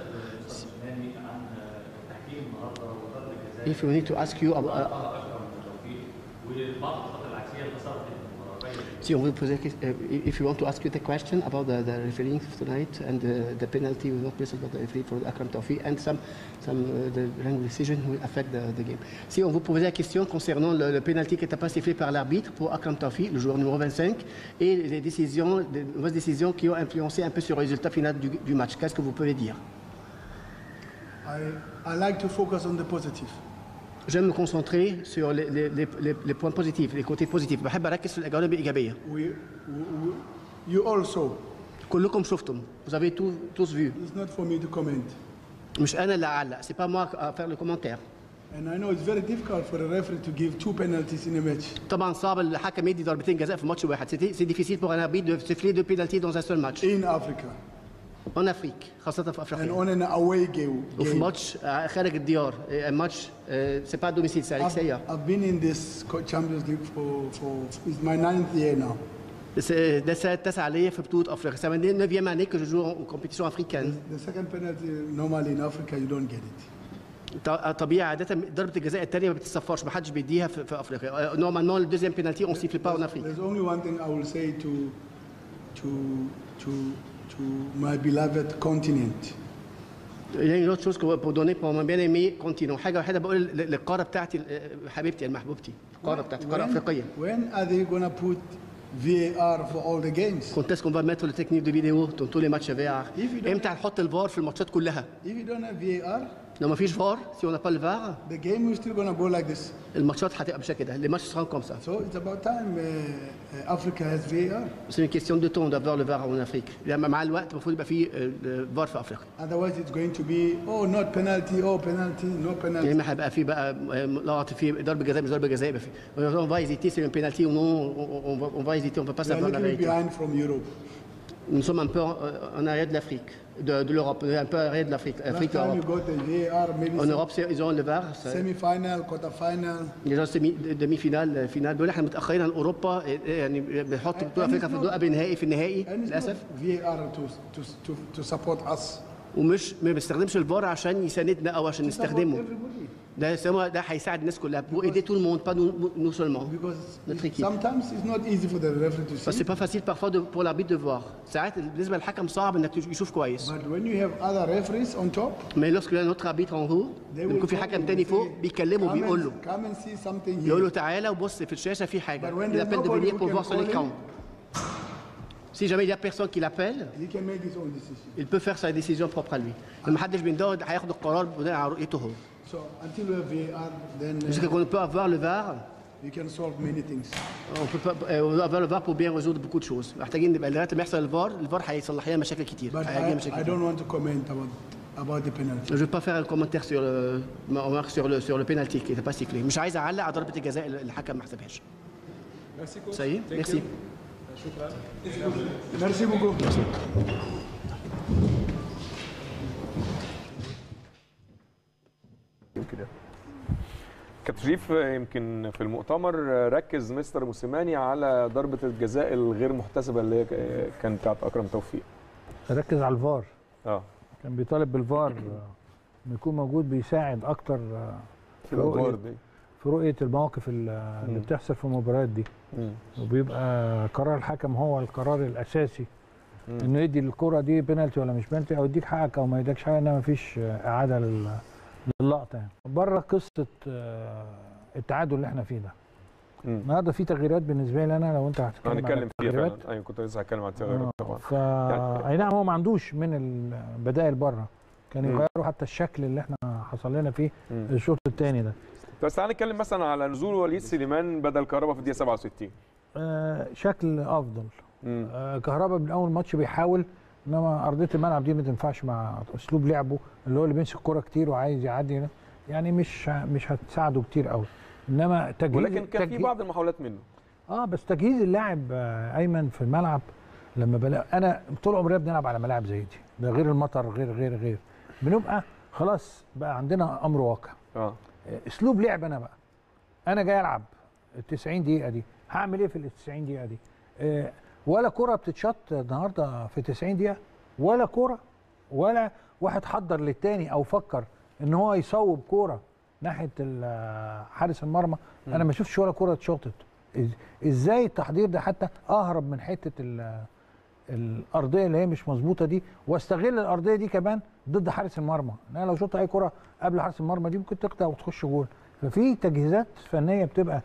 if we need to ask you about, uh, Si on veut poser, uh, if you want to ask you the question about the, the refereeing tonight and the, the penalty was not placed by the referee for Akram Tawfi and some, some uh, the wrong decision will affect the, the game. Si on vous posait la question concernant le, le penalty qui n'était pas sifflé par l'arbitre pour Akram Tawfi, le joueur numéro 25, et les décisions, les mauvaises décisions qui ont influencé un peu sur le résultat final du, du match, qu'est-ce que vous pouvez dire I I like to focus on the positive. Je vais me concentrer sur les, les, les, les- les points positifs, les côtés positifs. بحب أركز في الجوانب الإيجابية. We, we, we you also. كلكم شفتم. Vous avez tous, tous vu. It's not for me to comment. مش انا اللي اعلق سي با موا افير لو كومونتير And I know it's very difficult for a referee to give two penalties in a match. طبعا صعب الحكم يدي ضربتين جزاء في ماتش واحد سي سي ديفيسيل بور ان اربيتر دو سيفلي دو بينالتي دون ان سول ماتش In Africa اون افريك خاصه في and افريقيا on an away game. وفي game. ماتش آه، خارج الديار آه، ماتش سي با دوميسيل سي I've, الاكسير I've been in this co- Champions League for, for it's my ninth year now. C'est- ده السنه التاسعه ليا في بطوله افريقيا سي ما نوفيام اني كو جو جو en compétition africaine The second penalty, normally in Africa, you don't get it. ط- طبيعي عاده ضربه الجزاء الثانيه ما بتتصفرش ما حدش بيديها في, في افريقيا نورمالمون الدوزيام بينالتي اون سيفل با en افريك There's only one thing I will say to, to, to, to my beloved continent. Il y a une autre chose que pour donner pour mon bien aimé continent حاجه واحده بقول لل- للقاره بتاعتي آه، حبيبتي المحبوبتي القاره بتاعتي القاره When, الافريقيه when are they going to put VAR for all the games? كنت اسكن بقى ماتر التكنيك دو فيديو طول لي ماتش فيار If you don't- امتى هنحط الفار في الماتشات كلها If you don't have VAR, لو ما فيش فار سي اون با الفار the game is still going to go like this. الماتشات هتبقى بالشكل ده les matchs seront comme ça So it's about time uh, uh, Africa has VAR. c'est une question de temps d'avoir le VAR en Afrique لما مع الوقت المفروض يبقى فيه فار في افريقيا Otherwise, it's going to be, oh, not penalty, oh, penalty, no يا penalty. اما هيبقى فيه بقى آه، لا في ضربه جزاء مش ضربه جزاء يبقى فيه on va hésiter c'est un penalty ou non on, on va, on va hésiter on peut pas We are savoir la a little bit vérité behind from Europe. nous sommes un peu en, en arrière de l'Afrique de, de l'Europe un peu en arrière de l'Afrique Last Afrique time you Europe got the VAR, maybe en some Europe c'est- ils ont le VAR ça- semi-final, quarter-final. les gens semi demi finale finale دول احنا متاخرين عن اوروبا يعني بنحط بطوله افريقيا في الدور قبل النهائي في النهائي And it's للاسف not VAR to, to, to, to support us. ومش ما بنستخدمش الفار عشان يساندنا او عشان To support نستخدمه everybody. ده سوا ده هيساعد الناس كلها pour aider tout le monde pas nous, nous seulement Because Notre it's- équipe. sometimes it's not easy for the referee to بس see. c'est pas facile parfois de, pour l'arbitre de voir ساعات بالنسبه للحكم صعب انك يشوف كويس But when you have other referees on top, mais lorsque y a notre arbitre en haut they will بيكون في call حكم you تاني and فوق say, بيكلمه "Come بيقول له and- Come and see something يقول له here. تعالى وبص في الشاشه في حاجه But when il there's appelle de nobody venir who pour can voir sur call l'écran him, si jamais il y a personne qui l'appelle he can make his own decision. il peut faire sa décision propre à lui لما حدش بيندور هياخد القرار بناء على رؤيته هو So until we have VAR, then Jusqu'à uh, qu'on peut avoir le VAR you can solve many things. on peut pas euh, avoir le VAR pour bien résoudre beaucoup de choses محتاجين نبقى لغايه ما يحصل الفار الفار هيصلح لنا مشاكل كتير But هيجي I, مشاكل I كتير don't want to comment about about the penalty. Je ne vais pas faire un commentaire sur le, ma remarque sur le, sur le penalty qui n'était pas sifflé. مش عايز اعلق على ضربه الجزاء اللي الحكم ما حسبهاش. Merci coach. Ça y est Thank Merci. you. شكرا. Merci beaucoup. يمكن يعني. كابتن شريف يمكن في المؤتمر ركز مستر موسيماني على ضربه الجزاء الغير محتسبه اللي هي كانت بتاعت اكرم توفيق ركز على الفار اه كان بيطالب بالفار آه، انه يكون موجود بيساعد اكتر آه، في الادوار دي في رؤيه المواقف ال- اللي مم. بتحصل في المباريات دي مم. وبيبقى قرار الحكم هو القرار الاساسي مم. انه يدي الكره دي بينالتي ولا مش بينالتي او يديك حقك او ما يديكش حقك انما مفيش آه، اعاده لل- للقطه يعني بره قصه آه، التعادل اللي احنا فيه ده مم. النهارده في تغييرات بالنسبه لي انا لو انت هتتكلم على هنتكلم فيها التغييرات فعلا ايوه كنت لسه هتكلم عن التغييرات طبعا فا يعني- اي نعم هو ما عندوش من البدائل بره كان مم. يغيروا حتى الشكل اللي احنا حصل لنا فيه مم. الشوط الثاني ده بس تعالى نتكلم مثلا على نزول وليد سليمان بدل كهربا في الدقيقه 67 آه شكل افضل مم. آه كهربا من اول ماتش بيحاول انما ارضيه الملعب دي ما تنفعش مع اسلوب لعبه اللي هو اللي بيمسك الكوره كتير وعايز يعدي يعني مش مش هتساعده كتير قوي انما تجهيز ولكن كان في تجهيز- بعض المحاولات منه اه بس تجهيز اللاعب آه، ايمن في الملعب لما بلا انا طول عمرنا بنلعب على ملاعب زي دي ده غير المطر غير غير غير بنبقى خلاص بقى عندنا امر واقع اه آه، اسلوب لعب انا بقى انا جاي العب ال 90 دقيقه دي هعمل ايه في ال 90 دقيقه دي آه، ولا كره بتتشط النهارده في 90 دقيقه ولا كره ولا واحد حضر للتاني او فكر ان هو يصوب كوره ناحيه ال- حارس المرمى انا ما شفتش ولا كره اتشاطت إز- ازاي التحضير ده حتى اهرب من حته ال- الارضيه اللي هي مش مظبوطه دي واستغل الارضيه دي كمان ضد حارس المرمى انا لو شطت اي كره قبل حارس المرمى دي ممكن تقطع وتخش جول ففي تجهيزات فنيه بتبقى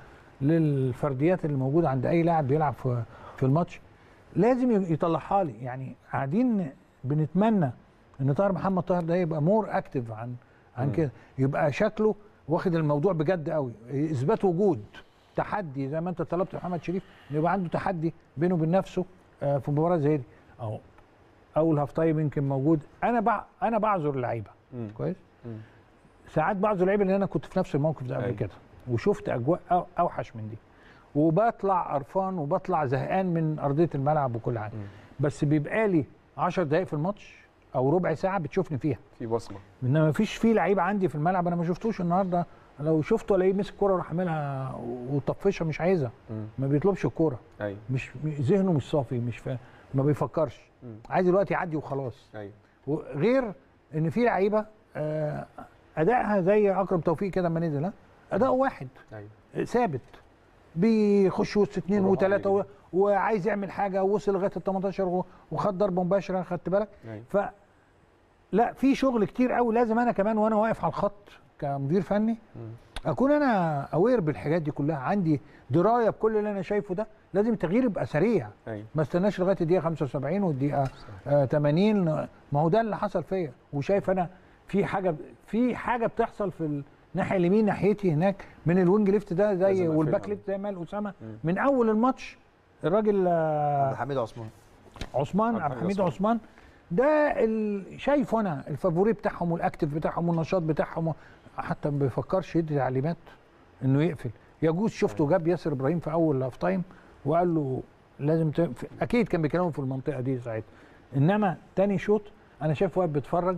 للفرديات اللي موجوده عند اي لاعب بيلعب في في الماتش لازم ي- يطلعها لي يعني قاعدين بنتمنى ان طاهر محمد طاهر ده يبقى مور اكتف عن عن كده يبقى شكله واخد الموضوع بجد قوي اثبات وجود تحدي زي ما انت طلبت محمد شريف ان يبقى عنده تحدي بينه وبين نفسه آه، في مباراه زي دي اهو اول هاف تايم يمكن موجود انا بع... انا بعذر اللعيبه مم. كويس مم. ساعات بعض اللعيبه اللي انا كنت في نفس الموقف ده قبل أيوة. كده وشفت اجواء أو- اوحش من دي وبطلع قرفان وبطلع زهقان من ارضيه الملعب وكل حاجه بس بيبقى لي 10 دقائق في الماتش او ربع ساعه بتشوفني فيها في بصمه انما مفيش في لعيب عندي في الملعب انا ما شفتوش النهارده لو شفته الاقيه مسك الكوره وراح عاملها وطفشها مش عايزها مم. ما بيطلبش الكوره ايوه مش ذهنه مش صافي مش فا... ما بيفكرش مم. عايز الوقت يعدي وخلاص ايوه وغير ان في لعيبه آه، ادائها زي اكرم توفيق كده لما نزل ها اداؤه واحد ايوه ثابت بيخش وسط اثنين برافو وثلاثه و... عليك. وعايز يعمل حاجه ووصل لغايه ال 18 و... وخد ضربه مباشره خدت بالك ايوه ف لا في شغل كتير قوي لازم انا كمان وانا واقف على الخط كمدير فني اكون انا اوير بالحاجات دي كلها عندي درايه بكل اللي انا شايفه ده لازم التغيير يبقى سريع ايوه ما استناش لغايه الدقيقه 75 والدقيقه آه 80 ما هو ده اللي حصل فيا وشايف انا في حاجه في حاجه بتحصل في الناحيه اليمين ناحيتي هناك من الوينج ليفت ده لازم زي أقفلها. والباك ليفت زي ما قال اسامه من اول الماتش الراجل آه، عبد الحميد عثمان عثمان عبد عبد الحميد الحميد عثمان ده ال... شايفه انا الفافوري بتاعهم والاكتف بتاعهم والنشاط بتاعهم حتى ما بيفكرش يدي تعليمات انه يقفل يجوز شفته جاب ياسر ابراهيم في اول هاف تايم وقال له لازم ت... في- اكيد كان بيكلمه في المنطقه دي ساعتها انما تاني شوط انا شايف واقف بيتفرج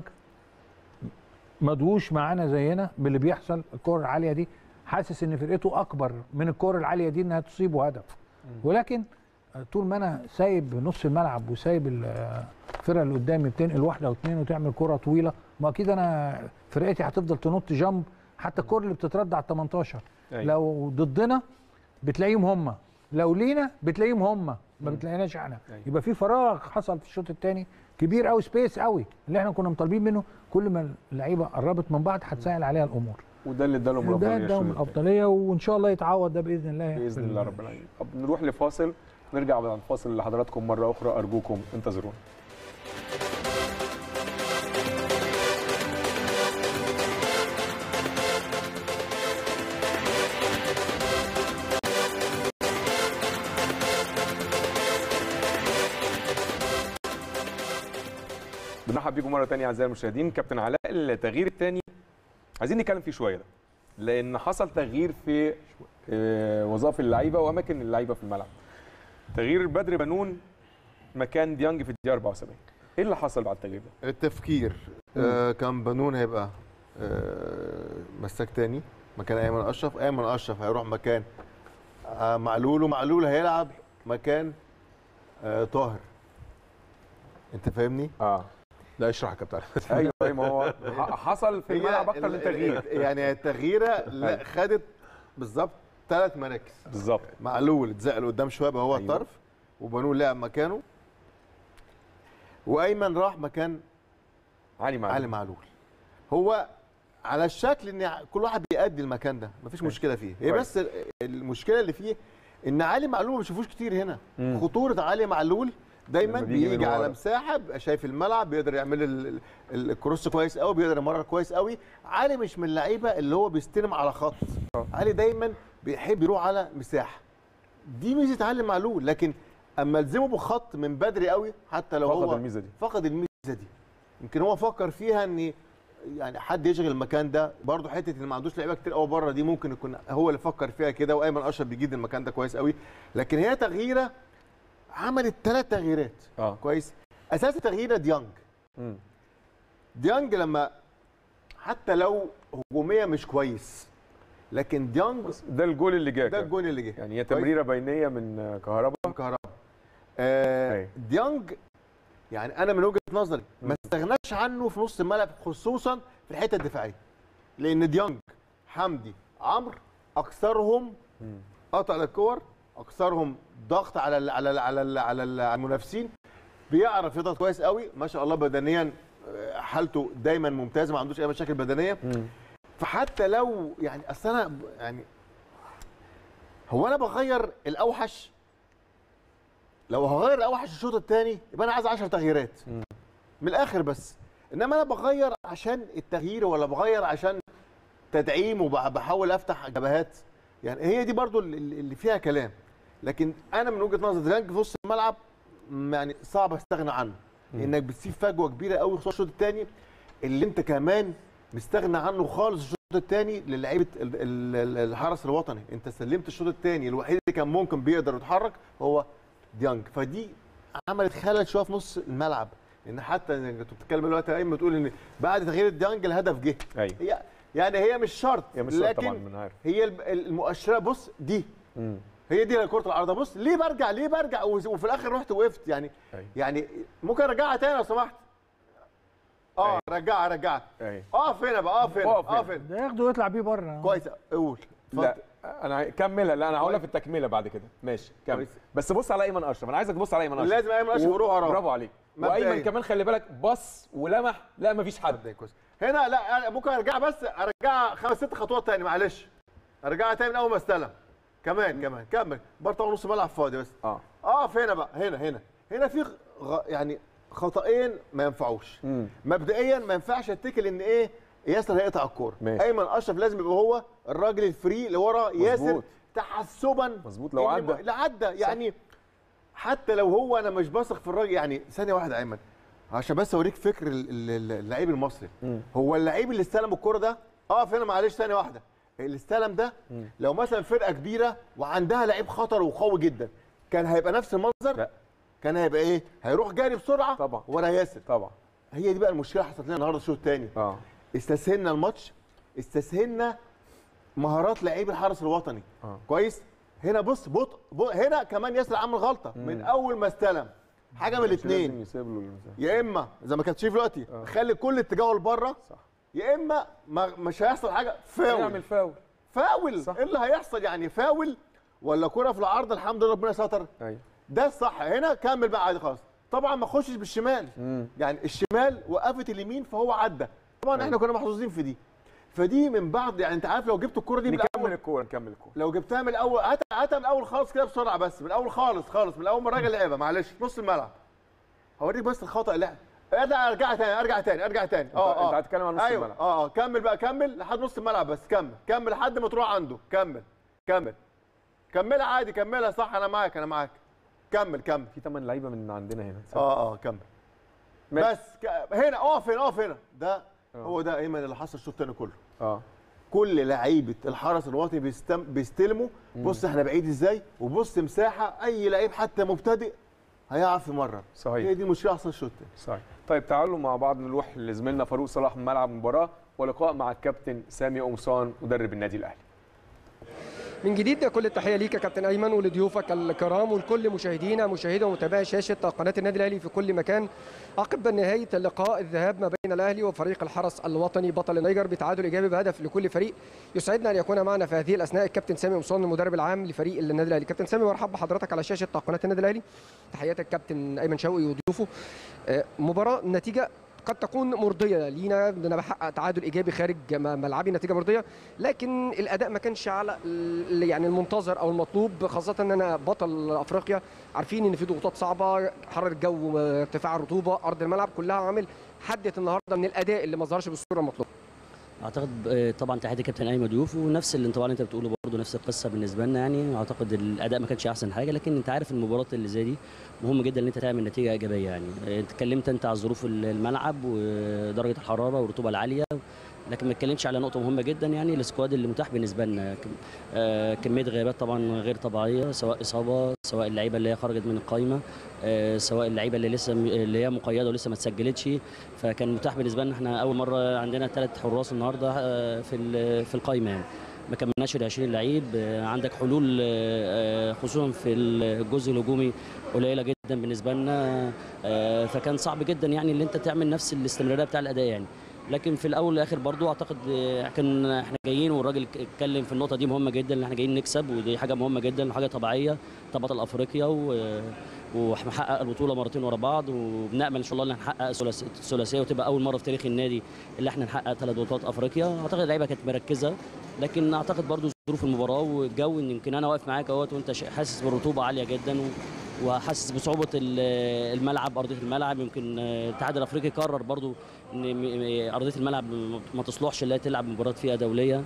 مدووش معانا زينا باللي بيحصل الكور العاليه دي حاسس ان فرقته اكبر من الكور العاليه دي انها تصيبه هدف ولكن طول ما انا سايب نص الملعب وسايب ال- الفرقه اللي قدامي بتنقل واحده واثنين وتعمل كره طويله ما اكيد انا فرقتي هتفضل تنط جنب حتى الكور اللي بتترد على ال 18 أيوة. لو ضدنا بتلاقيهم هم لو لينا بتلاقيهم هم ما بتلاقيناش احنا أيوة. يبقى في فراغ حصل في الشوط الثاني كبير قوي سبيس قوي اللي احنا كنا مطالبين منه كل ما اللعيبه قربت من بعض هتسهل عليها الامور وده اللي ادالهم ده الافضليه اداهم الشوط التاني. الافضليه وان شاء الله يتعوض ده باذن الله باذن في الله ال- رب العالمين طب نروح لفاصل نرجع بعد الفاصل لحضراتكم مره اخرى ارجوكم انتظرونا بنرحب بيكم مره ثانيه اعزائي المشاهدين كابتن علاء التغيير الثاني عايزين نتكلم فيه شويه ده لان حصل تغيير في آه، وظائف اللعيبه واماكن اللعيبه في الملعب تغيير بدر بنون مكان ديانج في الدقيقه 74 ايه اللي حصل بعد التغيير ده التفكير آه كان بنون هيبقى آه مساك تاني مكان ايمن اشرف ايمن اشرف هيروح مكان آه معلول ومعلول هيلعب مكان آه طاهر انت فاهمني اه لا اشرح يا كابتن ايوه أيوة، ما هو ح- حصل في هي الملعب اكتر ال- من ال- تغيير يعني التغييره لا خدت بالظبط ثلاث مراكز بالظبط معلول اتزقل قدام شويه بقى هو أيوة. الطرف وبنون لعب مكانه وايمن راح مكان علي معلول علي معلول هو على الشكل ان كل واحد بيأدي المكان ده مفيش أيوة. مشكله فيه هي كويس. بس ال- المشكله اللي فيه ان علي معلول ما بنشوفوش كتير هنا مم. خطوره علي معلول دايما لما بيجي من بيجي على ورا. مساحه بيبقى شايف الملعب بيقدر يعمل ال- ال- الكروس كويس قوي بيقدر يمرر كويس قوي علي مش من اللعيبه اللي هو بيستلم على خط آه. علي دايما بيحب يروح على مساحه دي ميزه علي معلول لكن اما الزمه بخط من بدري قوي حتى لو فقد هو الميزه دي فقد الميزه دي يمكن هو فكر فيها ان يعني حد يشغل المكان ده برضه حته ان ما عندوش لعيبه كتير قوي بره دي ممكن يكون هو اللي فكر فيها كده وايمن اشرف بيجيد المكان ده كويس قوي لكن هي تغييره عملت ثلاث تغييرات اه كويس اساس التغيير ديانج مم. ديانج لما حتى لو هجوميه مش كويس لكن ديانج ده الجول اللي جاك ده الجون اللي جه يعني هي تمريره بينيه من آه، كهربا كهرباء آه أيوة. ديانج يعني انا من وجهه نظري ما استغناش عنه في نص الملعب خصوصا في الحته الدفاعيه لان ديانج حمدي عمرو اكثرهم مم. قطع الكور اكثرهم ضغط على ال على ال على ال على ال- على المنافسين بيعرف يضغط كويس قوي ما شاء الله بدنيا آه، حالته دايما ممتازه ما عندوش اي مشاكل بدنيه مم. فحتى لو يعني اصل انا ب- يعني هو انا بغير الاوحش لو هغير الاوحش الشوط الثاني يبقى انا عايز 10 تغييرات مم. من الاخر بس انما انا بغير عشان التغيير ولا بغير عشان تدعيم وبحاول افتح جبهات يعني هي دي برضو اللي اللي فيها كلام لكن انا من وجهه نظري درانج في نص الملعب م- يعني صعب استغنى عنه لانك بتسيب فجوه كبيره قوي خصوصا الشوط الثاني اللي انت كمان مستغنى عنه خالص الشوط الثاني للعيبه ال- ال- ال- الحرس الوطني انت سلمت الشوط الثاني الوحيد اللي كان ممكن بيقدر يتحرك هو ديانج فدي عملت خلل شويه في نص الملعب لان حتى انت بتتكلم دلوقتي يا ايمن بتقول ان بعد تغيير ديانج الهدف جه ايوه هي يعني هي مش شرط هي مش شرط طبعا لكن من عارف هي الب- المؤشرات بص دي مم. هي دي كره العارضه بص ليه برجع ليه برجع وز- وفي الاخر رحت وقفت يعني أيوة. يعني ممكن ارجعها تاني لو سمحت اه أيوة. رجعها رجعها ايوه اقف هنا بقى اقف هنا اقف هنا. اقف هنا ده ياخده ويطلع بيه بره كويس قول لا اتفضل. انا عاي- كملها لا انا هقولها في التكمله بعد كده ماشي كمل كويس. بس بص على ايمن اشرف انا عايزك تبص على ايمن اشرف لازم ايمن اشرف و- يروح وراه برافو عليك مبدئياً. وايمن كمان خلي بالك بص ولمح لا مفيش حد مبدئياً كويس هنا لا أنا ممكن ارجع بس ارجعها خمس ست خطوات تاني معلش ارجعها تاني من اول ما استلم كمان كمان كمل برضه طبعا نص ملعب فاضي بس اه اقف هنا بقى هنا هنا هنا في غ... يعني خطأين ما ينفعوش مم. مبدئيا ما ينفعش اتكل ان ايه ياسر هيقطع الكوره ماشي. ايمن اشرف لازم يبقى هو الراجل الفري اللي ورا ياسر مظبوط. تحسبا مظبوط، لو إن عدى. لا عدى يعني حتى لو هو انا مش بثق في الراجل يعني ثانيه واحده يا ايمن عشان بس اوريك فكر ال- ال- ال- اللعيب المصري مم. هو اللعيب اللي استلم الكوره ده اقف هنا معلش ثانيه واحده اللي استلم ده لو مثلا فرقه كبيره وعندها لعيب خطر وقوي جدا كان هيبقى نفس المنظر لا. كان هيبقى ايه هيروح جاري بسرعه طبعا. ورا ياسر طبعا هي دي بقى المشكله حصلت لنا النهارده الشوط الثاني اه استسهلنا الماتش استسهلنا مهارات لعيب الحرس الوطني آه. كويس هنا بص بطء بط... هنا كمان ياسر عمل غلطه من اول ما استلم حاجه من مش لازم الاثنين يسيب له المساحة. يا اما زي ما كانت شايف دلوقتي خلي كل اتجاهه لبره صح يا اما ما مش هيحصل حاجه فاول يعمل فاول فاول صح. ايه اللي هيحصل يعني فاول ولا كره في العرض الحمد لله ربنا ستر ايوه ده الصح هنا كمل بقى عادي خلاص طبعا ما خشش بالشمال مم. يعني الشمال وقفت اليمين فهو عدى طبعا احنا كنا محظوظين في دي فدي من بعض يعني انت عارف لو جبت الكره دي من نكمل الاول الكوره نكمل الكوره لو جبتها من الاول هات هاتها من الاول خالص كده بسرعه بس من الاول خالص خالص من اول ما الراجل لعبها معلش نص الملعب هوريك بس الخطا اللي ارجع ارجع تاني ارجع تاني ارجع تاني اه انت اه هتتكلم عن نص ايوه الملعب. اه اه كمل بقى كمل لحد نص الملعب بس كمل كمل لحد ما تروح عنده كمل كمل كملها عادي كملها صح انا معاك انا معاك كمل كمل في ثمان لعيبه من عندنا هنا اه اه كمل ماشي. بس ك... هنا اقف هنا اقف هنا ده آه. هو ده ايمن اللي حصل الشوط الثاني كله اه كل لعيبه الحرس الوطني بيستم... بيستلموا بص احنا بعيد ازاي وبص مساحه اي لعيب حتى مبتدئ هيعرف يمرر صحيح. هي دي المشكله اصلا الشوط الثاني صحيح طيب تعالوا مع بعض نروح لزميلنا فاروق صلاح من ملعب المباراه ولقاء مع الكابتن سامي قمصان مدرب النادي الاهلي من جديد كل التحيه ليك يا كابتن ايمن ولضيوفك الكرام ولكل مشاهدينا مشاهدي ومتابعي شاشه قناه النادي الاهلي في كل مكان عقب نهايه اللقاء الذهاب ما بين الاهلي وفريق الحرس الوطني بطل النيجر بتعادل ايجابي بهدف لكل فريق يسعدنا ان يكون معنا في هذه الاثناء الكابتن سامي قمصان المدرب العام لفريق النادي الاهلي كابتن سامي مرحبا بحضرتك على شاشه قناه النادي الاهلي تحياتي الكابتن ايمن شوقي وضيوفه آه، مباراه نتيجه قد تكون مرضيه لينا اننا بحقق تعادل ايجابي خارج م- ملعبي نتيجه مرضيه لكن الاداء ما كانش على ال- يعني المنتظر او المطلوب خاصه ان انا بطل افريقيا عارفين ان في ضغوطات صعبه حراره الجو ارتفاع الرطوبه ارض الملعب كلها عوامل حدت النهارده من الاداء اللي ما ظهرش بالصوره المطلوبه اعتقد آه، طبعا تحياتي كابتن ايمن ضيوف ونفس الانطباع اللي انت بتقوله برضه نفس القصه بالنسبه لنا يعني اعتقد الاداء ما كانش احسن حاجه لكن انت عارف المباراه اللي زي دي مهم جدا ان انت تعمل نتيجه ايجابيه يعني آه، اتكلمت انت على ظروف الملعب ودرجه الحراره والرطوبه العاليه لكن ما اتكلمتش على نقطه مهمه جدا يعني السكواد اللي متاح بالنسبه لنا كم- آه، كميه غيابات طبعا غير طبيعيه سواء اصابه سواء اللعيبه اللي هي خرجت من القايمه آه، سواء اللعيبه اللي لسه اللي هي مقيده ولسه ما اتسجلتش فكان متاح بالنسبه لنا احنا اول مره عندنا ثلاث حراس النهارده آه، في ال- في القايمه يعني ما كملناش ال 20 لعيب آه، عندك حلول آه، خصوصا في الجزء الهجومي قليله جدا بالنسبه لنا آه، فكان صعب جدا يعني ان انت تعمل نفس الاستمراريه بتاع الاداء يعني لكن في الاول والاخر برضو اعتقد آه، كان احنا جايين والراجل اتكلم في النقطه دي مهمه جدا ان احنا جايين نكسب ودي حاجه مهمه جدا وحاجه طبيعيه ده بطل افريقيا و وهنحقق البطوله مرتين ورا بعض وبنامل ان شاء الله ان نحقق ثلاثي- الثلاثيه وتبقى اول مره في تاريخ النادي اللي احنا نحقق ثلاث بطولات افريقيا اعتقد اللعيبه كانت مركزه لكن اعتقد برضو ظروف المباراه والجو ان يمكن انا واقف معاك اهوت وانت شا- حاسس بالرطوبه عاليه جدا و... وحاسس بصعوبه ال- الملعب ارضيه الملعب يمكن آه، الاتحاد الافريقي قرر برضو ان م- م- ارضيه الملعب ما تصلحش اللي هي تلعب مباراه فيها دوليه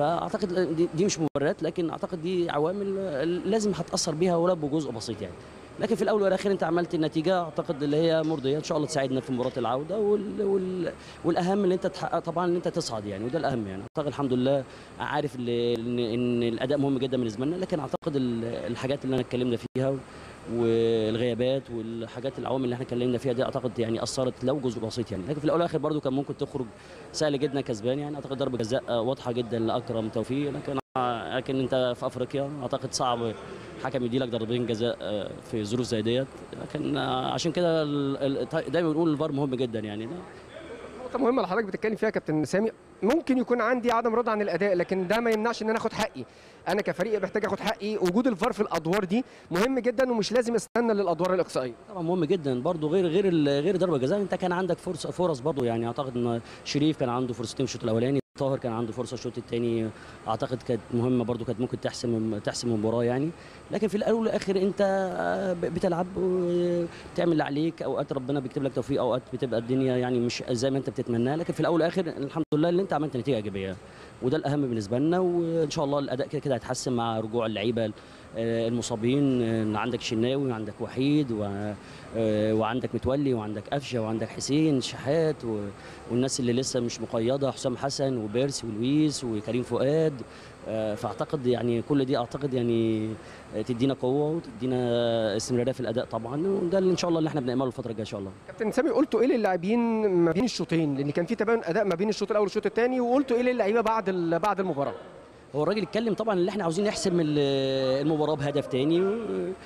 فاعتقد دي, دي مش مبررات لكن اعتقد دي عوامل آه، لازم هتاثر بيها ولو بجزء بسيط يعني لكن في الاول والاخير انت عملت النتيجه اعتقد اللي هي مرضيه ان شاء الله تساعدنا في مباراه العوده وال... وال... والاهم اللي انت تحقق طبعا ان انت تصعد يعني وده الاهم يعني اعتقد الحمد لله عارف اللي... ان ان الاداء مهم جدا بالنسبه لنا لكن اعتقد ال- الحاجات اللي انا اتكلمنا فيها والغيابات والحاجات العوامل اللي احنا اتكلمنا فيها دي اعتقد يعني اثرت لو جزء بسيط يعني لكن في الاول والاخر برضو كان ممكن تخرج سهل جدا كسبان يعني اعتقد ضربه جزاء واضحه جدا لاكرم توفيق لكن لكن انت في افريقيا اعتقد صعب حكم يديلك ضربتين جزاء آه، في ظروف زي ديت لكن آه، عشان كده ال- ال- دايما بنقول الفار مهم جدا يعني نقطة مهمة اللي حضرتك بتتكلم فيها يا كابتن سامي ممكن يكون عندي عدم رضا عن الأداء لكن ده ما يمنعش إن أنا آخد حقي أنا كفريق محتاج آخد حقي وجود الفار في الأدوار دي مهم جدا ومش لازم استنى للأدوار الإقصائية طبعا مهم جدا برضو غير غير ال- غير ضربه جزاء انت كان عندك فرصه فرص برضو يعني اعتقد ان شريف كان عنده فرصتين في الشوط الاولاني طاهر كان عنده فرصه الشوط الثاني اعتقد كانت مهمه برضو كانت ممكن تحسم تحسم المباراه يعني لكن في الاول والاخر انت آه، ب- بتلعب وبتعمل اللي عليك اوقات ربنا بيكتب لك توفيق اوقات بتبقى الدنيا يعني مش زي ما انت بتتمناها لكن في الاول والاخر الحمد لله اللي انت عملت نتيجه ايجابيه وده الاهم بالنسبه لنا وان شاء الله الاداء كده كده هيتحسن مع رجوع اللعيبه آه، المصابين آه، عندك شناوي وعندك وحيد و آه، وعندك متولي وعندك قفشه وعندك حسين شحات و... والناس اللي لسه مش مقيده حسام حسن وبيرسي ولويس وكريم فؤاد آه، فاعتقد يعني كل دي اعتقد يعني آه، تدينا قوه وتدينا استمراريه في الاداء طبعا وده اللي ان شاء الله اللي احنا بنعمله الفتره الجايه ان شاء الله كابتن سامي قلتوا إيه للاعبين ما بين الشوطين لأن كان في تباين أداء ما بين الشوط الأول والشوط الثاني وقلتوا إيه للعيبة بعد ال- بعد المباراة هو الراجل اتكلم طبعا اللي احنا عاوزين نحسم ال- المباراه بهدف تاني و-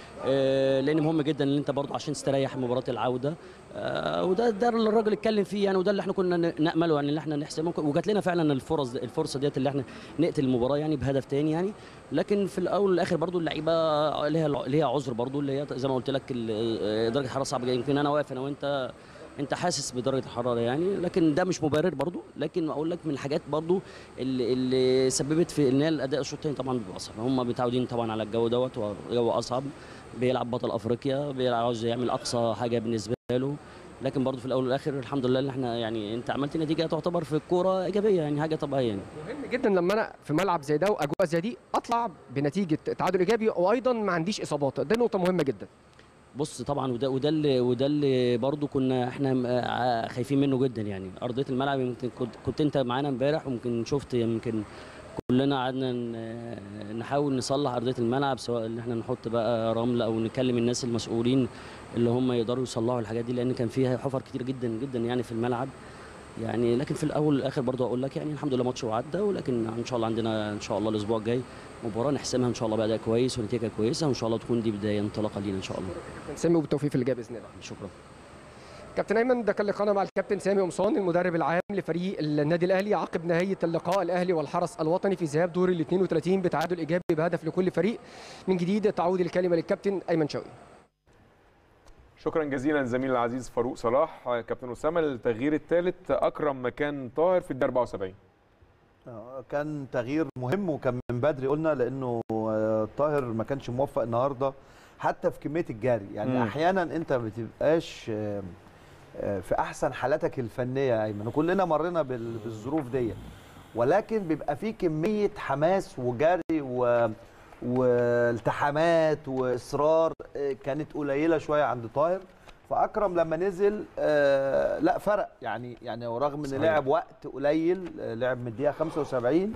آه، لان مهم جدا ان انت برضه عشان تستريح مباراه العوده آه، وده ده اللي الراجل اتكلم فيه يعني وده اللي احنا كنا ن- نامله يعني اللي احنا نحسم ممكن- وجات لنا فعلا الفرص الفرصه ديت اللي احنا نقتل المباراه يعني بهدف تاني يعني لكن في الاول والاخر برضه اللعيبه ليها ليها عذر برضه اللي هي زي ما قلت لك ال- درجه الحراره صعبه جدا يمكن انا واقف انا وانت انت حاسس بدرجه الحراره يعني لكن ده مش مبرر برضو لكن اقول لك من الحاجات برضو اللي, اللي سببت في ان هي الاداء الشوط الثاني طبعا بيبقى اصعب هم متعودين طبعا على الجو دوت وجو اصعب بيلعب بطل افريقيا بيلعب عاوز يعمل اقصى حاجه بالنسبه له لكن برضو في الاول والاخر الحمد لله اللي احنا يعني انت عملت نتيجه تعتبر في الكوره ايجابيه يعني حاجه طبيعيه يعني مهم جدا لما انا في ملعب زي ده واجواء زي دي اطلع بنتيجه تعادل ايجابي وايضا ما عنديش اصابات ده نقطه مهمه جدا بص طبعا وده وده اللي وده اللي برضه كنا احنا م- آه خايفين منه جدا يعني ارضيه الملعب يمكن كنت, كنت انت معانا امبارح ويمكن شفت يمكن كلنا قعدنا ن- نحاول نصلح ارضيه الملعب سواء ان احنا نحط بقى رمل او نكلم الناس المسؤولين اللي هم يقدروا يصلحوا الحاجات دي لان كان فيها حفر كتير جدا جدا يعني في الملعب يعني لكن في الاول والاخر برضه اقول لك يعني الحمد لله ماتش وعدى ولكن ان شاء الله عندنا ان شاء الله الاسبوع الجاي مباراه نحسمها ان شاء الله باداء كويس ونتيجه كويسه وان شاء الله تكون دي بدايه انطلاقه لينا ان شاء الله كابتن سامي وبالتوفيق في اللي جاي باذن الله شكرا كابتن ايمن ده كان لقاءنا مع الكابتن سامي قمصان المدرب العام لفريق النادي الاهلي عقب نهايه اللقاء الاهلي والحرس الوطني في ذهاب دور ال 32 بتعادل ايجابي بهدف لكل فريق من جديد تعود الكلمه للكابتن ايمن شوقي شكرا جزيلا زميلي العزيز فاروق صلاح آه، كابتن اسامه التغيير الثالث اكرم مكان طاهر في الدقيقه 74 آه، كان تغيير مهم وكان من بدري قلنا لانه آه، طاهر ما كانش موفق النهارده حتى في كميه الجري يعني مم. احيانا انت ما بتبقاش آه، آه، في احسن حالاتك الفنيه يا ايمن وكلنا مرينا بال- بالظروف دي ولكن بيبقى في كميه حماس وجري و والتحامات واصرار آه، كانت قليله شويه عند طاهر فاكرم لما نزل آه لا فرق يعني يعني رغم ان صحيح. لعب وقت قليل آه، لعب من الدقيقه 75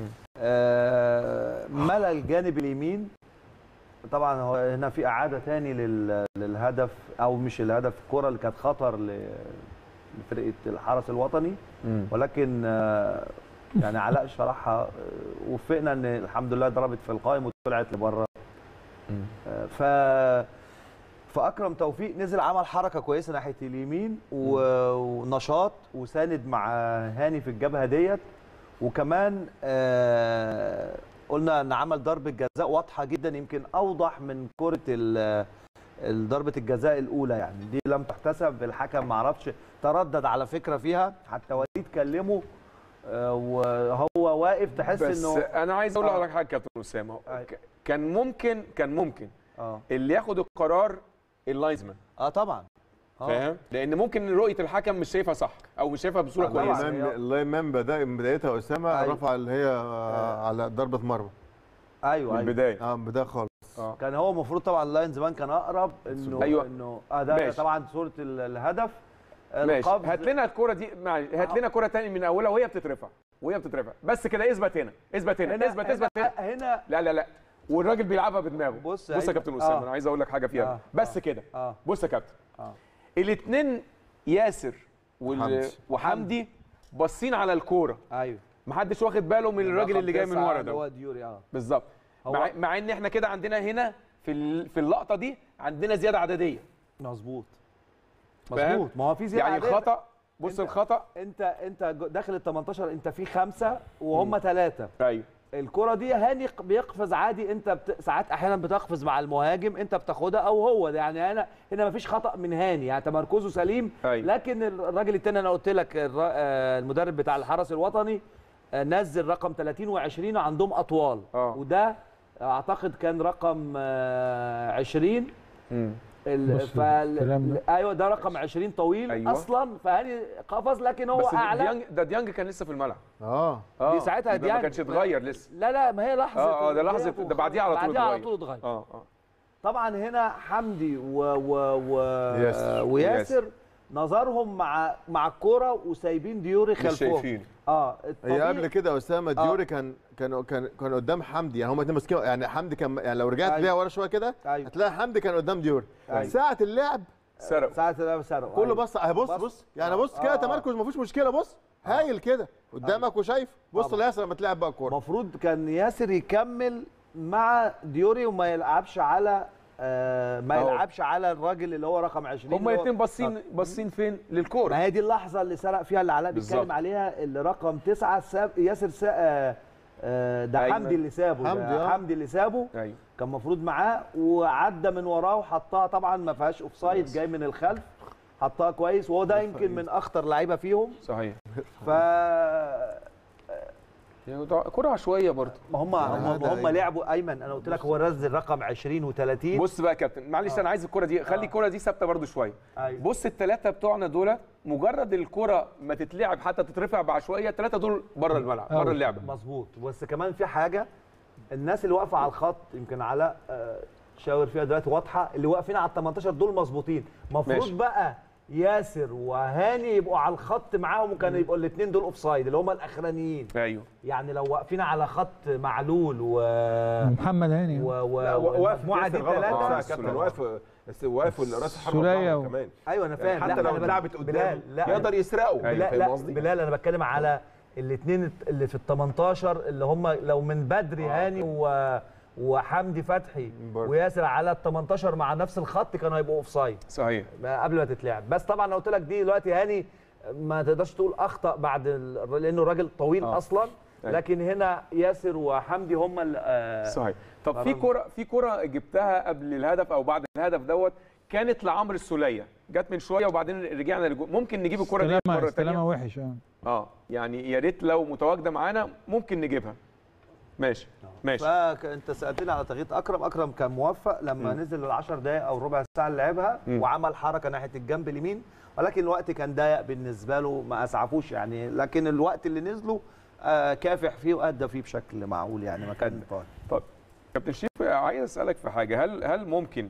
آه ملى الجانب اليمين طبعا هو هنا في اعاده تاني لل- للهدف او مش الهدف الكره اللي كانت خطر ل- لفرقه الحرس الوطني ولكن آه، يعني علاء شرحها آه، وفقنا ان الحمد لله ضربت في القائم وطلعت لبره آه، ف فاكرم توفيق نزل عمل حركه كويسه ناحيه اليمين و- ونشاط وساند مع هاني في الجبهه ديت وكمان آه، قلنا ان عمل ضربه جزاء واضحه جدا يمكن اوضح من كره ال- ال- ضربه الجزاء الاولى يعني دي لم تحتسب الحكم ما عرفش تردد على فكره فيها حتى وليد كلمه آه، وهو واقف تحس بس انه انا عايز اقول آه. لحضرتك حاجه كابتن اسامه أيوة. ك- كان ممكن كان ممكن اه اللي ياخد القرار اللايزمان اه طبعا آه. فاهم لان ممكن رؤيه الحكم مش شايفها صح او مش شايفها بصوره آه، طبعاً. كويسه اللايمان اللايمان بدا من بدايتها اسامه أيوة. رفع اللي هي آه، على ضربه مرمى ايوه من ايوه البدايه اه من بدايه خالص اه اه كان هو المفروض طبعا اللاينز مان كان اقرب انه أيوة. انه اه ده ماشي. طبعا صوره ال- الهدف ماشي القفز هات لنا الكوره دي معلش هات لنا كوره تاني من اولها وهي بتترفع وهي بتترفع بس كده اثبت هنا اثبت هنا, هنا اثبت اثبت هنا هنا, هنا لا لا لا والراجل بيلعبها بدماغه بص بص يا أيوة. كابتن اسامه آه. انا عايز اقول لك حاجه فيها آه. بس كده اه بص يا كابتن اه الاثنين ياسر وال... حمدي. وحمدي باصين على الكوره ايوه محدش واخد باله من الراجل رقم اللي جاي من تسعة ورا اللي ده هو ديوري اه بالظبط هو- مع... مع ان احنا كده عندنا هنا في ال... في اللقطه دي عندنا زياده عدديه مظبوط فاهم؟ مظبوط ما هو في زياده يعني عادية. خطا بص أنت- الخطا انت انت جو- داخل ال 18 انت في خمسه وهم ثلاثه ايوه الكره دي هاني ق- بيقفز عادي انت بت... ساعات احيانا بتقفز مع المهاجم انت بتاخدها او هو ده يعني هنا هنا مفيش خطا من هاني يعني تمركزه سليم أيوة. لكن الراجل التاني انا قلت لك الر... آه، المدرب بتاع الحرس الوطني آه، نزل رقم 30 و20 وعندهم اطوال آه. وده اعتقد كان رقم آه، 20 امم ال... بص فال... الكلام ده. ايوه ده رقم 20 طويل أيوة. أيوة. اصلا فهاني قفز لكن هو بس اعلى ديانج ده ديانج كان لسه في الملعب اه اه دي ساعتها ده ما ديانج. كانش اتغير لسه لا لا ما هي لحظه اه اه ده لحظه غياب ده بعديها على طول بعديها على اتغير. طول اتغير اه اه طبعا هنا حمدي و و و ياسر. وياسر نظرهم مع مع الكوره وسايبين ديوري مش خلفهم شايفين اه هي الطبيعي- قبل كده اسامه ديوري كان كان كان كان قدام حمدي يعني هما الاثنين ماسكين يعني حمدي كان يعني لو رجعت أيوة. بيها ورا شويه كده أيوة. هتلاقي حمدي كان قدام ديوري أيوة. ساعه اللعب سرق ساعه اللعب سرقوا كله أيوة. بص اهي بص بص. بص يعني آه. بص كده آه. تمركز مفيش مشكله بص هايل كده قدامك وشايف بص طبعا. لياسر لما تلعب بقى الكوره المفروض كان ياسر يكمل مع ديوري وما يلعبش على آه ما أهو. يلعبش على الراجل اللي هو رقم 20 هما اللي هو- الاثنين باصين باصين فين للكوره ما هي دي اللحظه اللي سرق فيها اللي علاء بالظبط. بيتكلم عليها اللي رقم تسعة ساب ياسر سا آه، آه، ده أيمن. حمدي اللي سابه حمدي، ده آه. حمدي اللي سابه ايوه كان المفروض معاه وعدى من وراه وحطها طبعا ما فيهاش اوفسايد جاي من الخلف حطها كويس وهو ده يمكن من اخطر لعيبه فيهم صحيح ف يعني ده كره عشوائيه برضه ما هم هم, ده هم أيمن. لعبوا ايمن انا قلت لك هو نزل رقم 20 و30 بص بقى يا كابتن معلش انا عايز الكره دي خلي الكره دي ثابته برضه شويه أيوة. بص الثلاثه بتوعنا دول مجرد الكره ما تتلعب حتى تترفع بعشوائيه الثلاثه دول بره الملعب بره اللعبه مظبوط بس كمان في حاجه الناس اللي واقفه على الخط يمكن علاء آه، شاور فيها دلوقتي واضحه اللي واقفين على ال 18 دول مظبوطين ماشي. المفروض بقى ياسر وهاني يبقوا على الخط معاهم وكانوا يبقوا الاثنين دول اوف سايد اللي هم الاخرانيين ايوه يعني لو واقفين على خط معلول و محمد هاني و و لا، واقف والمجموعه دي ياسر غلط الثلاثه آه، كابتن واقف بس واقف راس الحربه سولية بتاعهم و- كمان ايوه انا فاهم حتى لا، لو أنا بك- اتلعبت قدام بلال لا يقدر يسرقوا أيوة. بلال فاهم لا قصدي؟ بلال انا بتكلم على الاثنين اللي في ال 18 اللي هم لو من بدري هاني و وحمدي فتحي برضه. وياسر على ال 18 مع نفس الخط كانوا هيبقوا اوف سايد صحيح قبل ما تتلعب بس طبعا لو قلت لك دي دلوقتي هاني ما تقدرش تقول اخطا بعد ال... لانه راجل طويل آه. اصلا أيوة. لكن هنا ياسر وحمدي هم ال- آه، صحيح طب في مرن. كره في كره جبتها قبل الهدف او بعد الهدف دوت كانت لعمرو السوليه جت من شويه وبعدين رجعنا لجو. ممكن نجيب الكره دي استلامها مره استلامها ثانيه وحش اه اه يعني يا ريت لو متواجده معانا ممكن نجيبها ماشي ماشي فانت سالتني على تغيير اكرم اكرم كان موفق لما مم. نزل ال 10 دقائق او ربع ساعه اللي لعبها مم. وعمل حركه ناحيه الجنب اليمين ولكن الوقت كان ضيق بالنسبه له ما اسعفوش يعني لكن الوقت اللي نزله آه كافح فيه وادى فيه بشكل معقول يعني ما كان طالع طب كابتن شريف عايز اسالك في حاجه هل هل ممكن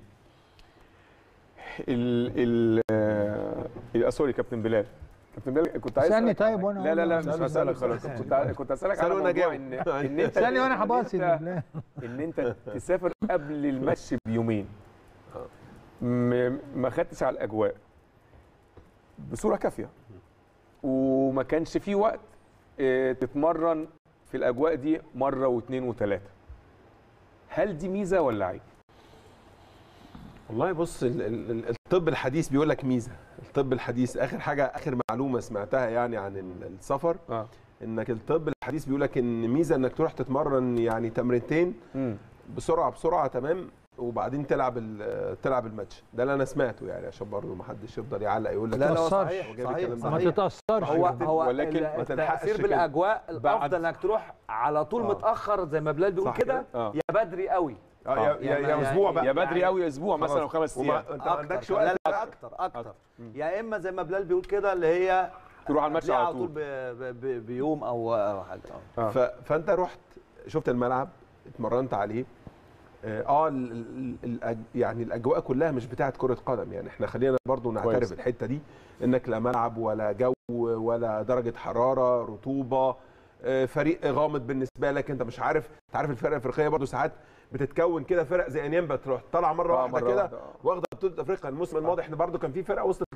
ال ال آه، سوري كابتن بلال كابتن بلال كنت عايز اسألني أسألك على طيب حاجة. وأنا لا لا لا أقول مش له. هسالك خلاص كنت ع- كنت هسالك على اسأله وأنا موضوع جاوب. ان ان انت اسالني وانا إن هباصي أنت- بالله ان انت تسافر قبل الماتش بيومين م- ما خدتش على الاجواء بصوره كافيه وما كانش في وقت آه، تتمرن في الاجواء دي مره واثنين وثلاثه هل دي ميزه ولا عيب والله بص ال- ال- ال- الطب الحديث بيقول لك ميزه الطب الحديث اخر حاجه اخر معلومه سمعتها يعني عن ال- السفر اه انك الطب الحديث بيقول لك ان ميزه انك تروح تتمرن يعني تمرينتين امم بسرعه بسرعه تمام وبعدين تلعب ال- تلعب الماتش ده اللي انا سمعته يعني عشان برضه ما حدش يفضل يعلق يقول لك لا لا تأثرش. صحيح وجايب صحيح, الكلام ده. ما صحيح. تتاثرش هو كده. هو ولكن ال- ما تلحقش التاثير كده. بالاجواء بعد- الافضل انك تروح على طول آه. متاخر زي ما بلال بيقول صح كده اه يا بدري قوي اه يا- يا يعني- يا اسبوع يعني- بقى يا بدري يعني- قوي اسبوع مثلا او خلاص. خمس وما- ايام انت ما عندكش لا وقت لا اكتر اكتر يا اما زي ما بلال بيقول كده اللي هي تروح على الماتش هتلاقيها على طول ب- ب- ب- بيوم او أو حاجه آه. آه. ف... فانت رحت شفت الملعب اتمرنت عليه اه آه، ال- ال- ال- الأج- يعني الاجواء كلها مش بتاعه كره قدم يعني احنا خلينا برضو نعترف كويس. الحته دي انك لا ملعب ولا جو ولا درجه حراره رطوبه آه، فريق غامض بالنسبه لك انت مش عارف انت عارف الفرق الافريقيه برضو ساعات بتتكون كده فرق زي انيمبا تروح طالعه مره آه، واحده مرة كده واحدة، آه. واخده بطوله افريقيا الموسم الماضي احنا برضو كان في فرقه وصلت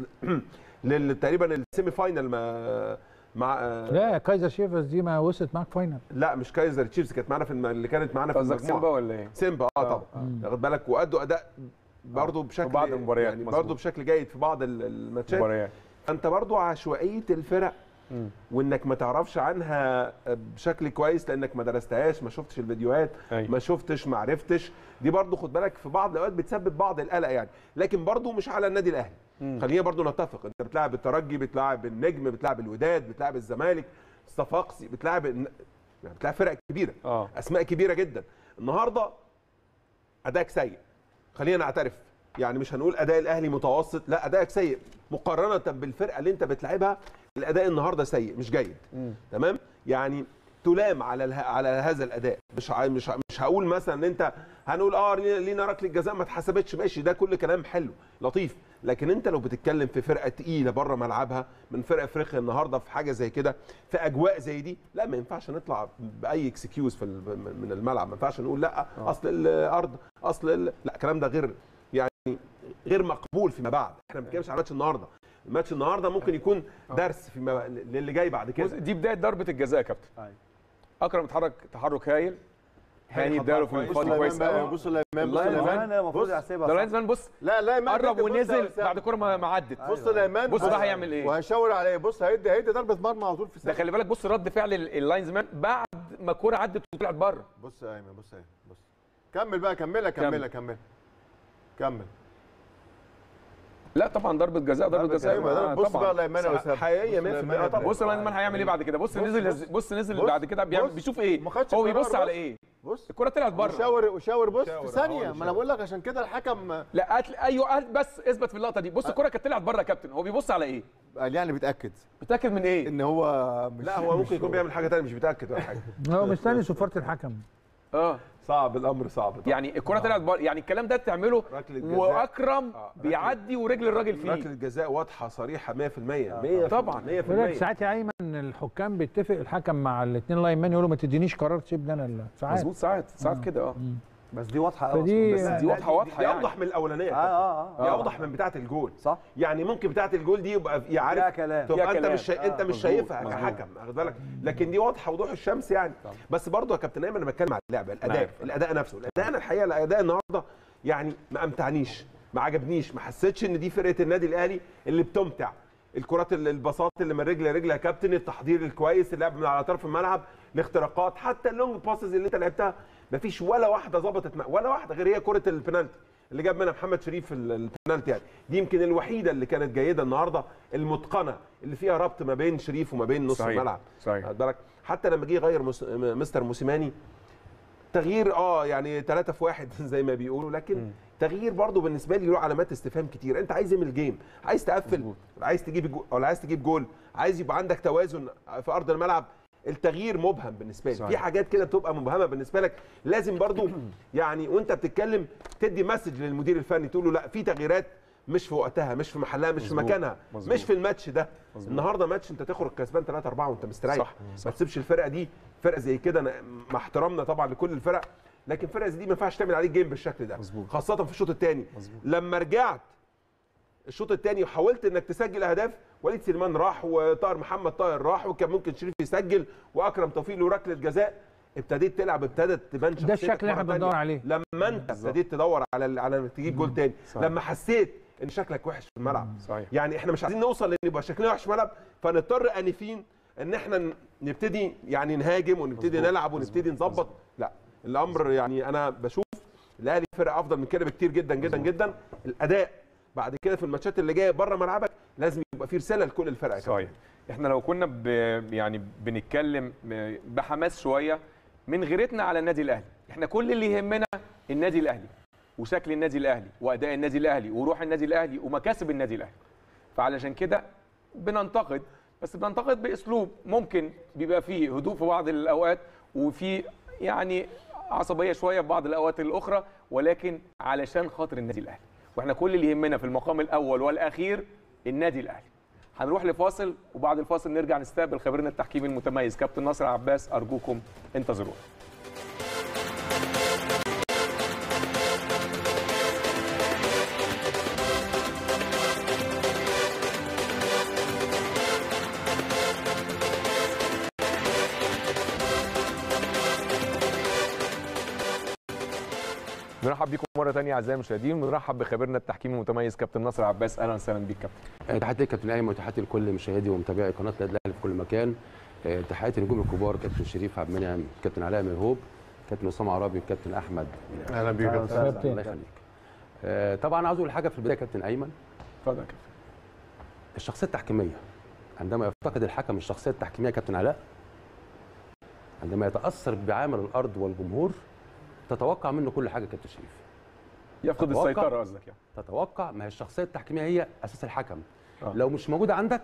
لل- تقريبا السيمي فاينل مع مع آه، لا كايزر شيفرز دي ما وصلت معاك فاينل لا مش كايزر تشيفز كانت معانا في الم... اللي كانت معانا في قصدك المجموعه سيمبا ولا ايه؟ سيمبا اه طبعا مم. واخد بالك وادوا اداء برضه بشكل بعض المباريات، يعني مظبوط. برضه بشكل جيد في بعض ال- الماتشات مباريات فانت برضه عشوائيه الفرق مم. وانك ما تعرفش عنها بشكل كويس لانك ما درستهاش ما شفتش الفيديوهات أيوة. ما شفتش ما عرفتش دي برضه خد بالك في بعض الاوقات بتسبب بعض القلق يعني لكن برضه مش على النادي الاهلي مم. خلينا برضه نتفق انت بتلاعب الترجي بتلاعب النجم بتلاعب الوداد بتلاعب الزمالك الصفاقسي بتلاعب الن- يعني بتلاعب فرق كبيره اه اسماء كبيره جدا النهارده ادائك سيء خلينا نعترف يعني مش هنقول اداء الاهلي متوسط لا ادائك سيء مقارنه بالفرقه اللي انت بتلعبها الاداء النهارده سيء مش جيد مم. تمام يعني تلام على اله... على هذا الاداء مش ع... مش ع... مش هقول مثلا ان انت هنقول اه لينا لينا ركله جزاء ما اتحسبتش ماشي ده كل كلام حلو لطيف لكن انت لو بتتكلم في فرقه تقيله بره ملعبها من فرق افريقيا النهارده في حاجه زي كده في اجواء زي دي لا ما ينفعش نطلع باي اكسكيوز في ال- من الملعب ما ينفعش نقول لا اصل الارض اصل ال... لا الكلام ده غير يعني غير مقبول فيما بعد احنا ما بنتكلمش على ماتش النهارده الماتش النهارده ممكن يكون درس فيما للي جاي بعد بص، كده دي بدايه ضربه الجزاء يا كابتن أيوة. اكرم اتحرك تحرك هايل هاني اداله في بص الفاضي كويس الايمان بقى قوي بص الايمان بص الله الايمان زمان المفروض بص يحسبها ده صح. لاين زمان بص لا لا ايمان قرب بص يا ونزل أسامة. بعد كوره ما ما عدت بص الايمان بص ده هيعمل ايه وهشاور عليه بص هيدي هيدي ضربه مرمى على طول في ده ثانيه خلي بالك بص رد فعل ال- اللاينز مان بعد ما الكوره عدت وطلعت بره بص يا ايمن بص يا ايمن بص كمل بقى كملها كملها كمل كمل لا طبعا ضربه جزاء ضربه جزاء ايوه آه، بص بقى طبعا الايمان يا اسامه حقيقيه 100% الأيمان طبعا بص اللاينز مان هيعمل ايه بعد كده بص بص، نزل بص. بص نزل بص، بعد كده بيعمل بص. بيشوف ايه ما خدش هو قرار، بيبص على بص. ايه بص الكوره طلعت بره وشاور وشاور بص شاور، في ثانيه أهو ما انا يشاور. بقول لك عشان كده الحكم لا هات ايوه هات بس اثبت في اللقطه دي بص الكوره كانت طلعت بره يا كابتن هو بيبص على ايه قال يعني بيتاكد متاكد من ايه ان هو مش لا هو ممكن يكون بيعمل حاجه ثانيه مش متاكد ولا حاجه هو مستني صفاره الحكم اه صعب الامر صعب طبعا. يعني الكوره طلعت بره يعني الكلام ده تعمله ركلة جزاء. واكرم آه، ركلة- بيعدي ورجل الراجل فيه ركله جزاء واضحه صريحه 100% 100% طبعا. 100% يقول لك ساعات يا ايمن الحكام بيتفق الحكم مع الاثنين لاين مان يقولوا ما تدينيش قرار تسيبني انا ال- ساعات مظبوط ساعات ساعات كده اه بس دي واضحه قوي فدي- أصلاً. بس دي واضحه واضحه دي يعني اوضح من الاولانيه اه اه دي اه اوضح من بتاعه الجول صح يعني ممكن بتاعه الجول دي يبقى فيها عارف كلام تبقى فيها انت كلام. مش شا... انت مش مظبوط، شايفها مظبوط. كحكم واخد بالك لكن دي واضحه وضوح الشمس يعني بس برضه يا كابتن ايمن انا بتكلم على اللعبه الاداء عارف. الاداء نفسه الاداء انا الحقيقه الاداء النهارده يعني ما امتعنيش ما عجبنيش ما حسيتش ان دي فرقه النادي الاهلي اللي بتمتع الكرات ال- البساط اللي من رجل لرجل يا كابتن التحضير الكويس اللعب من على طرف الملعب الاختراقات حتى اللونج باسز اللي انت لعبتها مفيش ولا واحده ظبطت مع- ولا واحده غير هي كره البنالتي اللي جاب منها محمد شريف ال- البنالتي يعني دي يمكن الوحيده اللي كانت جيده النهارده المتقنه اللي فيها ربط ما بين شريف وما بين نص صحيح، الملعب صحيح. واخد بالك حتى لما جه يغير مس- م- مستر موسيماني تغيير اه يعني ثلاثة في واحد زي ما بيقولوا لكن تغيير برضه بالنسبه لي له علامات استفهام كتير انت عايز ايه من الجيم عايز تقفل ولا عايز تجيب جو... ولا عايز تجيب جول عايز يبقى عندك توازن في ارض الملعب التغيير مبهم بالنسبه لي صحيح. في حاجات كده بتبقى مبهمه بالنسبه لك لازم برضه يعني وانت بتتكلم تدي مسج للمدير الفني تقول له لا في تغييرات مش في وقتها مش في محلها مش مظبوط، في مكانها مظبوط. مش في الماتش ده مظبوط. النهارده ماتش انت تخرج كسبان 3 4 وانت مستريح صح، ما صح. تسيبش الفرقه دي فرقه زي كده أنا مع احترامنا طبعا لكل الفرق لكن فرقه زي دي ما ينفعش تعمل عليك جيم بالشكل ده مظبوط. خاصه في الشوط الثاني مظبوط. لما رجعت الشوط الثاني وحاولت انك تسجل اهداف وليد سليمان راح وطاهر محمد طاهر راح وكان ممكن شريف يسجل واكرم توفيق له ركله جزاء ابتديت تلعب ابتدت تبان ده شخصيتك الشكل اللي احنا مرة تانية. بندور عليه لما انت ابتديت تدور على على انك تجيب جول تاني صحيح. لما حسيت ان شكلك وحش في الملعب صحيح يعني احنا مش عايزين نوصل لان يبقى شكلنا وحش في الملعب فنضطر انفين ان احنا ن- نبتدي يعني نهاجم ونبتدي مظبوط، نلعب ونبتدي نظبط لا الامر يعني انا بشوف الاهلي فرقه افضل من كده بكتير جدا جدا جدا الاداء بعد كده في الماتشات اللي جايه بره ملعبك لازم يبقى في رساله لكل الفرق يا كابتن. صحيح احنا لو كنا ب يعني بنتكلم بحماس شويه من غيرتنا على النادي الاهلي احنا كل اللي يهمنا النادي الاهلي وشكل النادي الاهلي واداء النادي الاهلي وروح النادي الاهلي ومكاسب النادي الاهلي فعلشان كده بننتقد بس بننتقد باسلوب ممكن بيبقى فيه هدوء في بعض الاوقات وفي يعني عصبيه شويه في بعض الاوقات الاخرى ولكن علشان خاطر النادي الاهلي واحنا كل اللي يهمنا في المقام الاول والاخير النادي الاهلي هنروح لفاصل وبعد الفاصل نرجع نستقبل خبيرنا التحكيمي المتميز كابتن ناصر عباس ارجوكم انتظرونا نرحب بكم مره ثانيه اعزائي المشاهدين ونرحب بخبيرنا التحكيمي المتميز كابتن ناصر عباس اهلا وسهلا بيك كابتن تحياتي لكابتن ايمن وتحياتي لكل مشاهدي ومتابعي قناه النادي الاهلي في كل مكان آه، تحياتي للنجوم الكبار كابتن شريف عبد المنعم كابتن علاء ميهوب كابتن اسامه عرابي وكابتن احمد اهلا بيك يا كابتن. أهلا، الله يخليك آه، طبعا عاوز اقول حاجه في البدايه يا كابتن ايمن اتفضل يا كابتن الشخصيه التحكيميه عندما يفتقد الحكم الشخصيه التحكيميه يا كابتن علاء عندما يتاثر بعامل الارض والجمهور تتوقع منه كل حاجه يا كابتن شريف يفقد تتوقع- السيطره قصدك يعني تتوقع ما هي الشخصيه التحكيميه هي اساس الحكم آه. لو مش موجوده عندك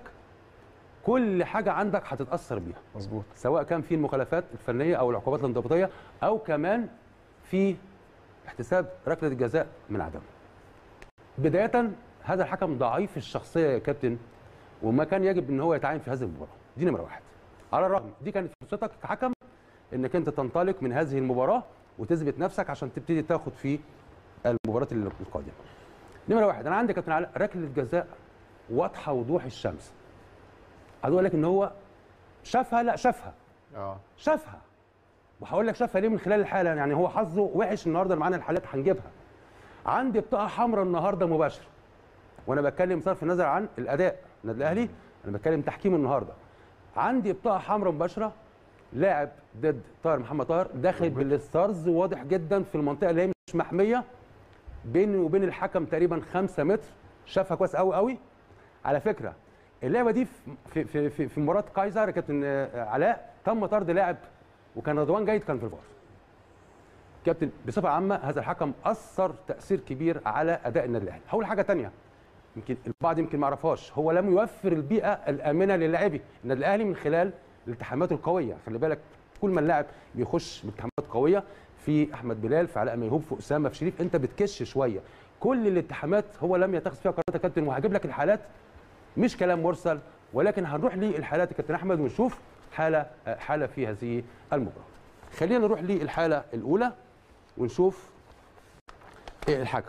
كل حاجه عندك هتتاثر بيها مظبوط سواء كان في المخالفات الفنيه او العقوبات الانضباطيه او كمان في احتساب ركله الجزاء من عدمه. بدايه هذا الحكم ضعيف الشخصيه يا كابتن وما كان يجب ان هو يتعين في هذه المباراه دي نمره واحد على الرغم دي كانت فرصتك كحكم انك انت تنطلق من هذه المباراه وتثبت نفسك عشان تبتدي تاخد في المباراه القادمه نمره واحد انا عندي يا كابتن علاء ركله جزاء واضحه وضوح الشمس عايز اقول لك ان هو شافها لا شافها اه شافها وهقول لك شافها ليه من خلال الحاله يعني هو حظه وحش النهارده اللي معانا الحالات هنجيبها عندي بطاقه حمراء النهارده مباشره وانا بتكلم صرف النظر عن الاداء النادي الاهلي انا بتكلم تحكيم النهارده عندي بطاقه حمراء مباشره لاعب ضد طاهر محمد طاهر داخل بالستارز واضح جدا في المنطقه اللي هي مش محميه بيني وبين الحكم تقريبا 5 متر شافها كويس قوي قوي على فكره اللعبه دي في في في, في مباراه كايزر كابتن آه، علاء تم طرد لاعب وكان رضوان جيد كان في الفار كابتن بصفه عامه هذا الحكم اثر تاثير كبير على اداء النادي الاهلي هقول حاجه تانية يمكن البعض يمكن ما يعرفهاش هو لم يوفر البيئه الامنه للاعبي النادي الاهلي من خلال الالتحامات القويه خلي بالك كل ما اللاعب بيخش بالتحامات قويه في احمد بلال في علاء ميهوب في اسامه في شريف انت بتكش شويه كل الاتحامات هو لم يتخذ فيها قرارات يا كابتن وهجيب لك الحالات مش كلام مرسل ولكن هنروح للحالات يا كابتن احمد ونشوف حاله حاله في هذه المباراه خلينا نروح للحاله الاولى ونشوف ايه الحكم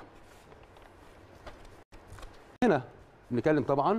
هنا بنتكلم طبعا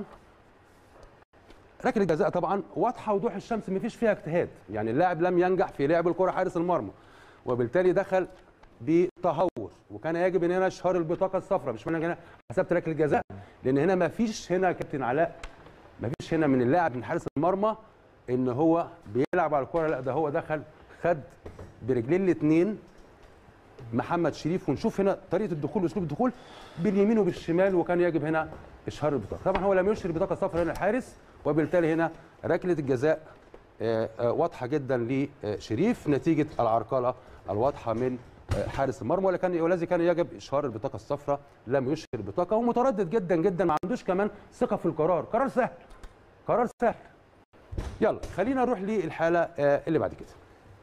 ركله الجزاء طبعا واضحه وضوح الشمس ما فيش فيها اجتهاد يعني اللاعب لم ينجح في لعب الكره حارس المرمى وبالتالي دخل بتهور وكان يجب ان هنا اشهار البطاقه الصفراء مش معنى هنا حسبت ركله الجزاء لان هنا ما فيش هنا يا كابتن علاء ما فيش هنا من اللاعب من حارس المرمى ان هو بيلعب على الكره لا ده هو دخل خد برجلين الاثنين محمد شريف ونشوف هنا طريقه الدخول واسلوب الدخول باليمين وبالشمال وكان يجب هنا اشهار البطاقه طبعا هو لم يشهر البطاقه الصفراء هنا الحارس وبالتالي هنا ركله الجزاء آه، آه، واضحه جدا لشريف نتيجه العرقله الواضحه من آه، حارس المرمى ولكن والذي كان يجب اشهار البطاقه الصفراء لم يشهر البطاقه ومتردد جدا جدا ما عندوش كمان ثقه في القرار قرار سهل قرار سهل يلا خلينا نروح للحاله آه، اللي بعد كده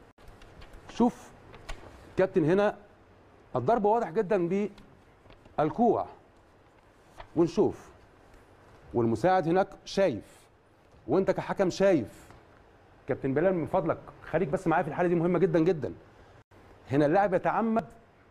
شوف كابتن هنا الضرب واضح جدا بالكوع ونشوف والمساعد هناك شايف وانت كحكم شايف كابتن بلال من فضلك خليك بس معايا في الحاله دي مهمه جدا جدا هنا اللاعب يتعمد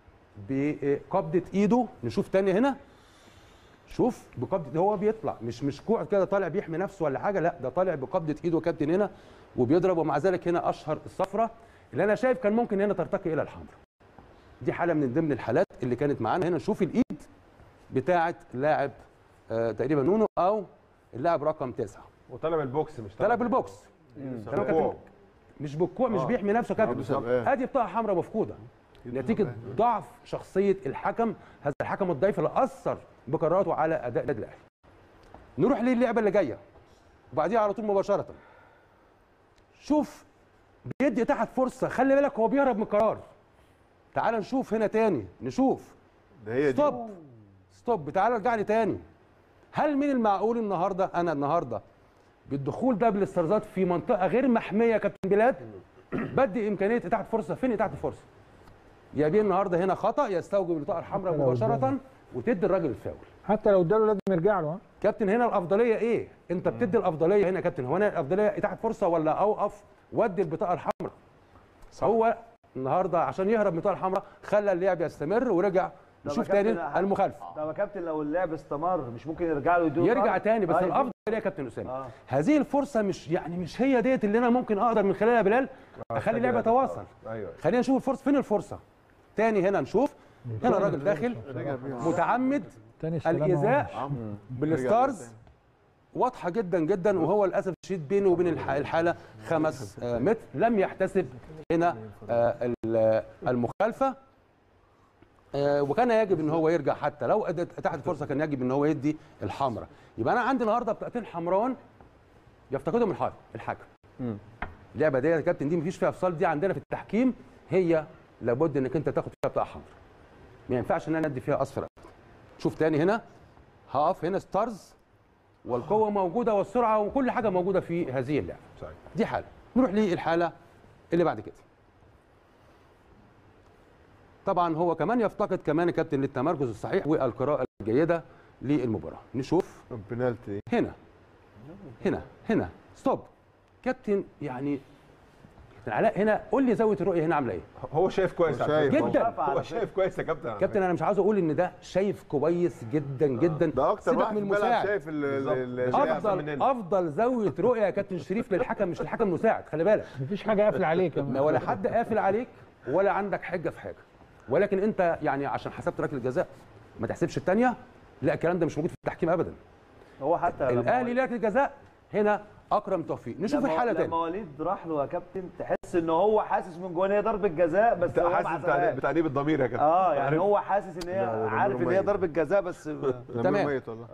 بقبضه ايده نشوف تاني هنا شوف بقبضه هو بيطلع مش مش كوع كده طالع بيحمي نفسه ولا حاجه لا ده طالع بقبضه ايده كابتن هنا وبيضرب ومع ذلك هنا اشهر الصفرة اللي انا شايف كان ممكن هنا ترتقي الى الحمراء دي حاله من ضمن الحالات اللي كانت معانا هنا نشوف الايد بتاعه لاعب آه تقريبا نونو او اللاعب رقم تسعه وطلب البوكس مش طلب البوكس طلب كابتن مش بالكوع مش آه. بيحمي نفسه آه، كابتن بالظبط. آه. ادي بطاقه حمراء مفقوده نتيجه ضعف شخصيه الحكم هذا الحكم الضعيف اللي اثر بقراراته على اداء النادي الاهلي نروح للعبه اللي جايه وبعديها على طول مباشره شوف بيدي تحت فرصه خلي بالك هو بيهرب من القرار تعال نشوف هنا تاني نشوف ده هي دي ستوب ستوب تعال ارجع لي تاني هل من المعقول النهارده انا النهارده بالدخول ده بالاسترزات في منطقه غير محميه يا كابتن بلاد بدي امكانيه اتاحه فرصه فين اتاحه الفرصه يا بيه النهارده هنا خطا يستوجب البطاقه الحمراء حتى لو مباشره اداله. وتدي الراجل الفاول حتى لو اداله لازم يرجع له ها؟ كابتن هنا الافضليه ايه انت بتدي الافضليه هنا يا كابتن هو انا الافضليه اتاحت فرصه ولا اوقف ودي البطاقه الحمراء هو النهارده عشان يهرب من البطاقه الحمراء خلى اللعب يستمر ورجع طب نشوف يا كابتن، تاني المخالفه طب يا كابتن لو اللعب استمر مش ممكن يرجع له يديله يرجع طرد؟ تاني بس آه، الافضل يا كابتن اسامه آه. هذه الفرصه مش يعني مش هي ديت اللي انا ممكن اقدر من خلالها يا بلال اخلي اللعبه تواصل ايوه خلينا نشوف الفرصه فين الفرصه تاني هنا نشوف هنا الراجل داخل متعمد تاني السلامة الايذاء بالستارز واضحه جدا جدا وهو للاسف الشديد بينه وبين الح- الحاله خمس آه، متر لم يحتسب هنا آه، ال- المخالفه آه، وكان يجب ان هو يرجع حتى لو أدت- اتاحت فرصه كان يجب ان هو يدي الحمراء يبقى انا عندي النهارده بطاقتين حمران يفتقدهم الحكم الحكم اللعبه دي يا كابتن دي مفيش فيها افصال دي عندنا في التحكيم هي لابد انك انت تاخد فيها بطاقه حمراء ما ينفعش ان انا ادي فيها اصفر شوف تاني هنا هقف هنا ستارز والقوه موجوده والسرعه وكل حاجه موجوده في هذه اللعبه صحيح. دي حاله نروح للحاله اللي بعد كده طبعا هو كمان يفتقد كمان يا كابتن للتمركز الصحيح والقراءه الجيده للمباراه نشوف بنالتي هنا هنا هنا ستوب كابتن يعني كابتن علاء هنا قول لي زاويه الرؤيه هنا عامله ايه هو شايف كويس هو على شايف. فكرة. جدا هو شايف كويس يا كابتن على كابتن انا مش عاوز اقول ان ده شايف كويس جدا جدا ده اكتر سيبك واحد من في الملعب المساعد شايف ال- ال- بالظبط. ال- ده شيء أحسن افضل مننا. افضل زاويه رؤيه يا كابتن شريف للحكم مش للحكم المساعد خلي بالك مفيش حاجه قافله عليه ما كمان ولا حد قافل عليك ولا عندك حجه في حاجه ولكن انت يعني عشان حسبت ركله الجزاء ما تحسبش الثانيه لا الكلام ده مش موجود في التحكيم ابدا هو حتى لما الاهلي ركله الجزاء هنا اكرم توفيق نشوف لما- الحاله لما تاني وليد راح له يا كابتن تحس ان هو حاسس من جوه ان هي ضربه جزاء بس هو ما حاسس بتأنيب- حسبهاش. بتأنيب الضمير يا كابتن اه يعني عارف؟ هو حاسس ان هي لا، ده عارف ان هي ميت. ضربه جزاء بس ضمير تمام. ميت والله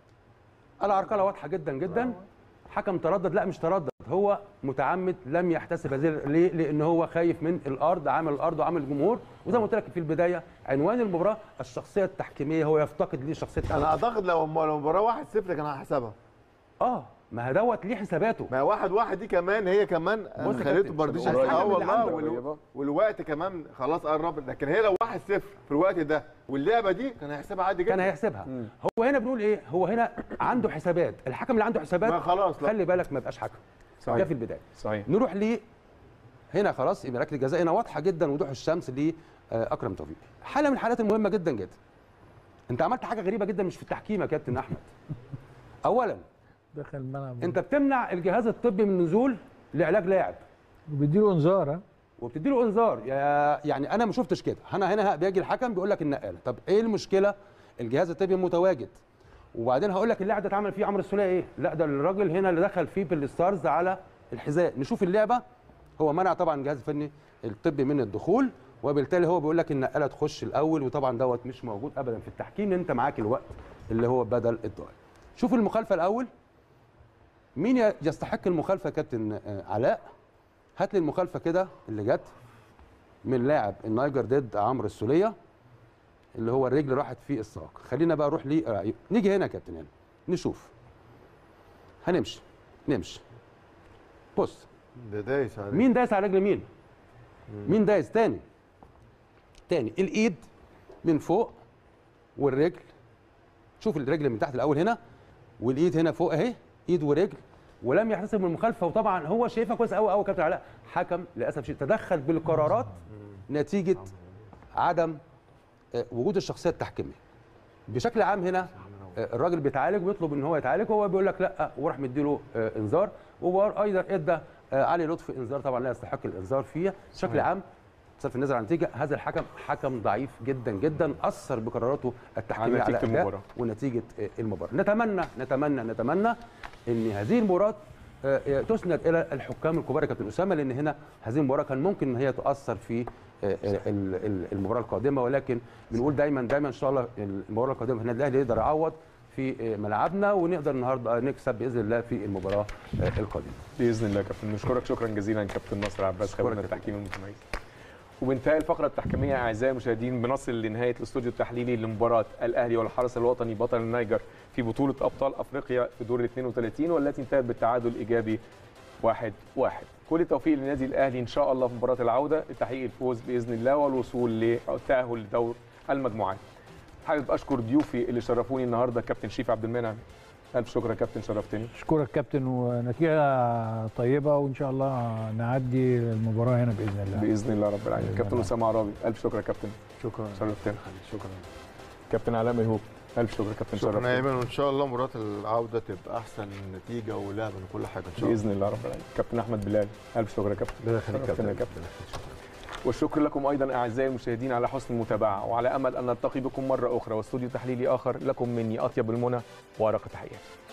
العرقله واضحه جدا جدا حكم تردد لا مش تردد هو متعمد لم يحتسب هذه ليه؟ لان هو خايف من الارض عامل الارض وعامل الجمهور وزي ما قلت لك في البدايه عنوان المباراه الشخصيه التحكيميه هو يفتقد ليه شخصيه انا التحكيم. اعتقد لو لو المباراه 1-0 كان هحسبها اه ما دوت ليه حساباته ما واحد واحد دي كمان هي كمان بص يا انا خليته كابتن، برديش بس حاجة اه من اللي والله عندك. وال- والوقت كمان خلاص قرب لكن هي لو 1-0 في الوقت ده واللعبه دي كان هيحسبها عادي جدا كان هيحسبها هو هنا بنقول ايه هو هنا عنده حسابات الحكم اللي عنده حسابات ما خلاص لا خلي بالك ما يبقاش حكم صحيح. ده في البدايه صحيح نروح ل هنا خلاص يبقى ركله الجزاء هنا واضحه جدا وضوح الشمس لاكرم توفيق حاله من الحالات المهمه جدا جدا انت عملت حاجه غريبه جدا مش في التحكيم يا كابتن احمد اولا دخل الملعب انت بتمنع الجهاز الطبي من النزول لعلاج لاعب وبيديله انذار ها؟ وبتدي له انذار يا- يعني انا ما شفتش كده انا هنا بيجي الحكم بيقول لك النقاله طب ايه المشكله الجهاز الطبي متواجد وبعدين هقول لك اللاعب ده اتعمل فيه عمرو السوليه ايه لا ده الراجل هنا اللي دخل فيه بالستارز على الحذاء نشوف اللعبه هو منع طبعا الجهاز الفني الطبي من الدخول وبالتالي هو بيقول لك النقاله تخش الاول وطبعا دوت مش موجود ابدا في التحكيم لان انت معاك الوقت اللي هو بدل الضائع شوف المخالفه الاول مين ي- يستحق المخالفه يا كابتن آه، علاء هات لي المخالفه كده اللي جت من لاعب النايجر ضد عمرو السوليه اللي هو الرجل راحت في الساق خلينا بقى نروح لي آه، نيجي هنا يا كابتن هنا نشوف هنمشي نمشي بص ده دايس عليه مين دايس على رجل مين مين دايس تاني تاني الايد من فوق والرجل شوف الرجل من تحت الاول هنا والايد هنا فوق اهي ايد ورجل ولم يحتسب من المخالفه وطبعا هو شايفها كويس قوي قوي كابتن علاء حكم للاسف شيء تدخل بالقرارات نتيجه عدم آه، وجود الشخصيه التحكيميه بشكل عام هنا آه، الراجل بيتعالج ويطلب ان هو يتعالج وهو بيقول لك لا وراح مديله آه، انذار وايضا ادى آه، علي لطفي انذار طبعا لا يستحق الانذار فيه بشكل عام بصرف النظر عن النتيجه هذا الحكم حكم ضعيف جدا جدا اثر بقراراته التحكيميه على على نتيجة أداء المباراة. ونتيجه آه، المباراه نتمنى نتمنى نتمنى ان هذه المباراه آه، آه، تسند الى الحكام الكبار يا كابتن اسامه لان هنا هذه المباراه كان ممكن ان هي تاثر في آه، آه، ال- ال- المباراه القادمه ولكن بنقول دايما دايما ان شاء الله المباراه القادمه النادي الاهلي يقدر يعوض في آه، ملعبنا ونقدر النهارده نكسب باذن الله في المباراه آه، القادمه باذن الله يا كابتن نشكرك شكرا جزيلا كابتن نصر عباس أشكرك خبيرنا يا كابتن. التحكيم المتميز وبانتهاء الفقره التحكيميه اعزائي المشاهدين بنصل لنهايه الاستوديو التحليلي لمباراه الاهلي والحرس الوطني بطل النيجر في بطوله ابطال افريقيا في دور ال 32 والتي انتهت بالتعادل الايجابي واحد واحد كل التوفيق للنادي الاهلي ان شاء الله في مباراه العوده لتحقيق الفوز باذن الله والوصول للتاهل لدور المجموعات حابب اشكر ضيوفي اللي شرفوني النهارده كابتن شريف عبد المنعم الف شكر يا كابتن شرفتني اشكرك كابتن ونتيجه طيبه وان شاء الله نعدي المباراه هنا باذن الله باذن الله رب العالمين بإذن كابتن الله. اسامه عرابي الف شكر يا كابتن شكرا شرفتنا شكرا كابتن علاء ميهوب الف شكر يا كابتن شكرا يا شرفتنا ايمن وان شاء الله مباراه العوده تبقى احسن نتيجه ولعب وكل حاجه ان شاء الله باذن الله رب العالمين كابتن احمد بلال الف شكر يا كابتن ربنا يخليك يا شرفتنا يا كابتن. كابتن والشكر لكم ايضا اعزائي المشاهدين على حسن المتابعه وعلى امل ان نلتقي بكم مره اخرى واستوديو تحليلي اخر لكم مني اطيب المنى وارق تحياتي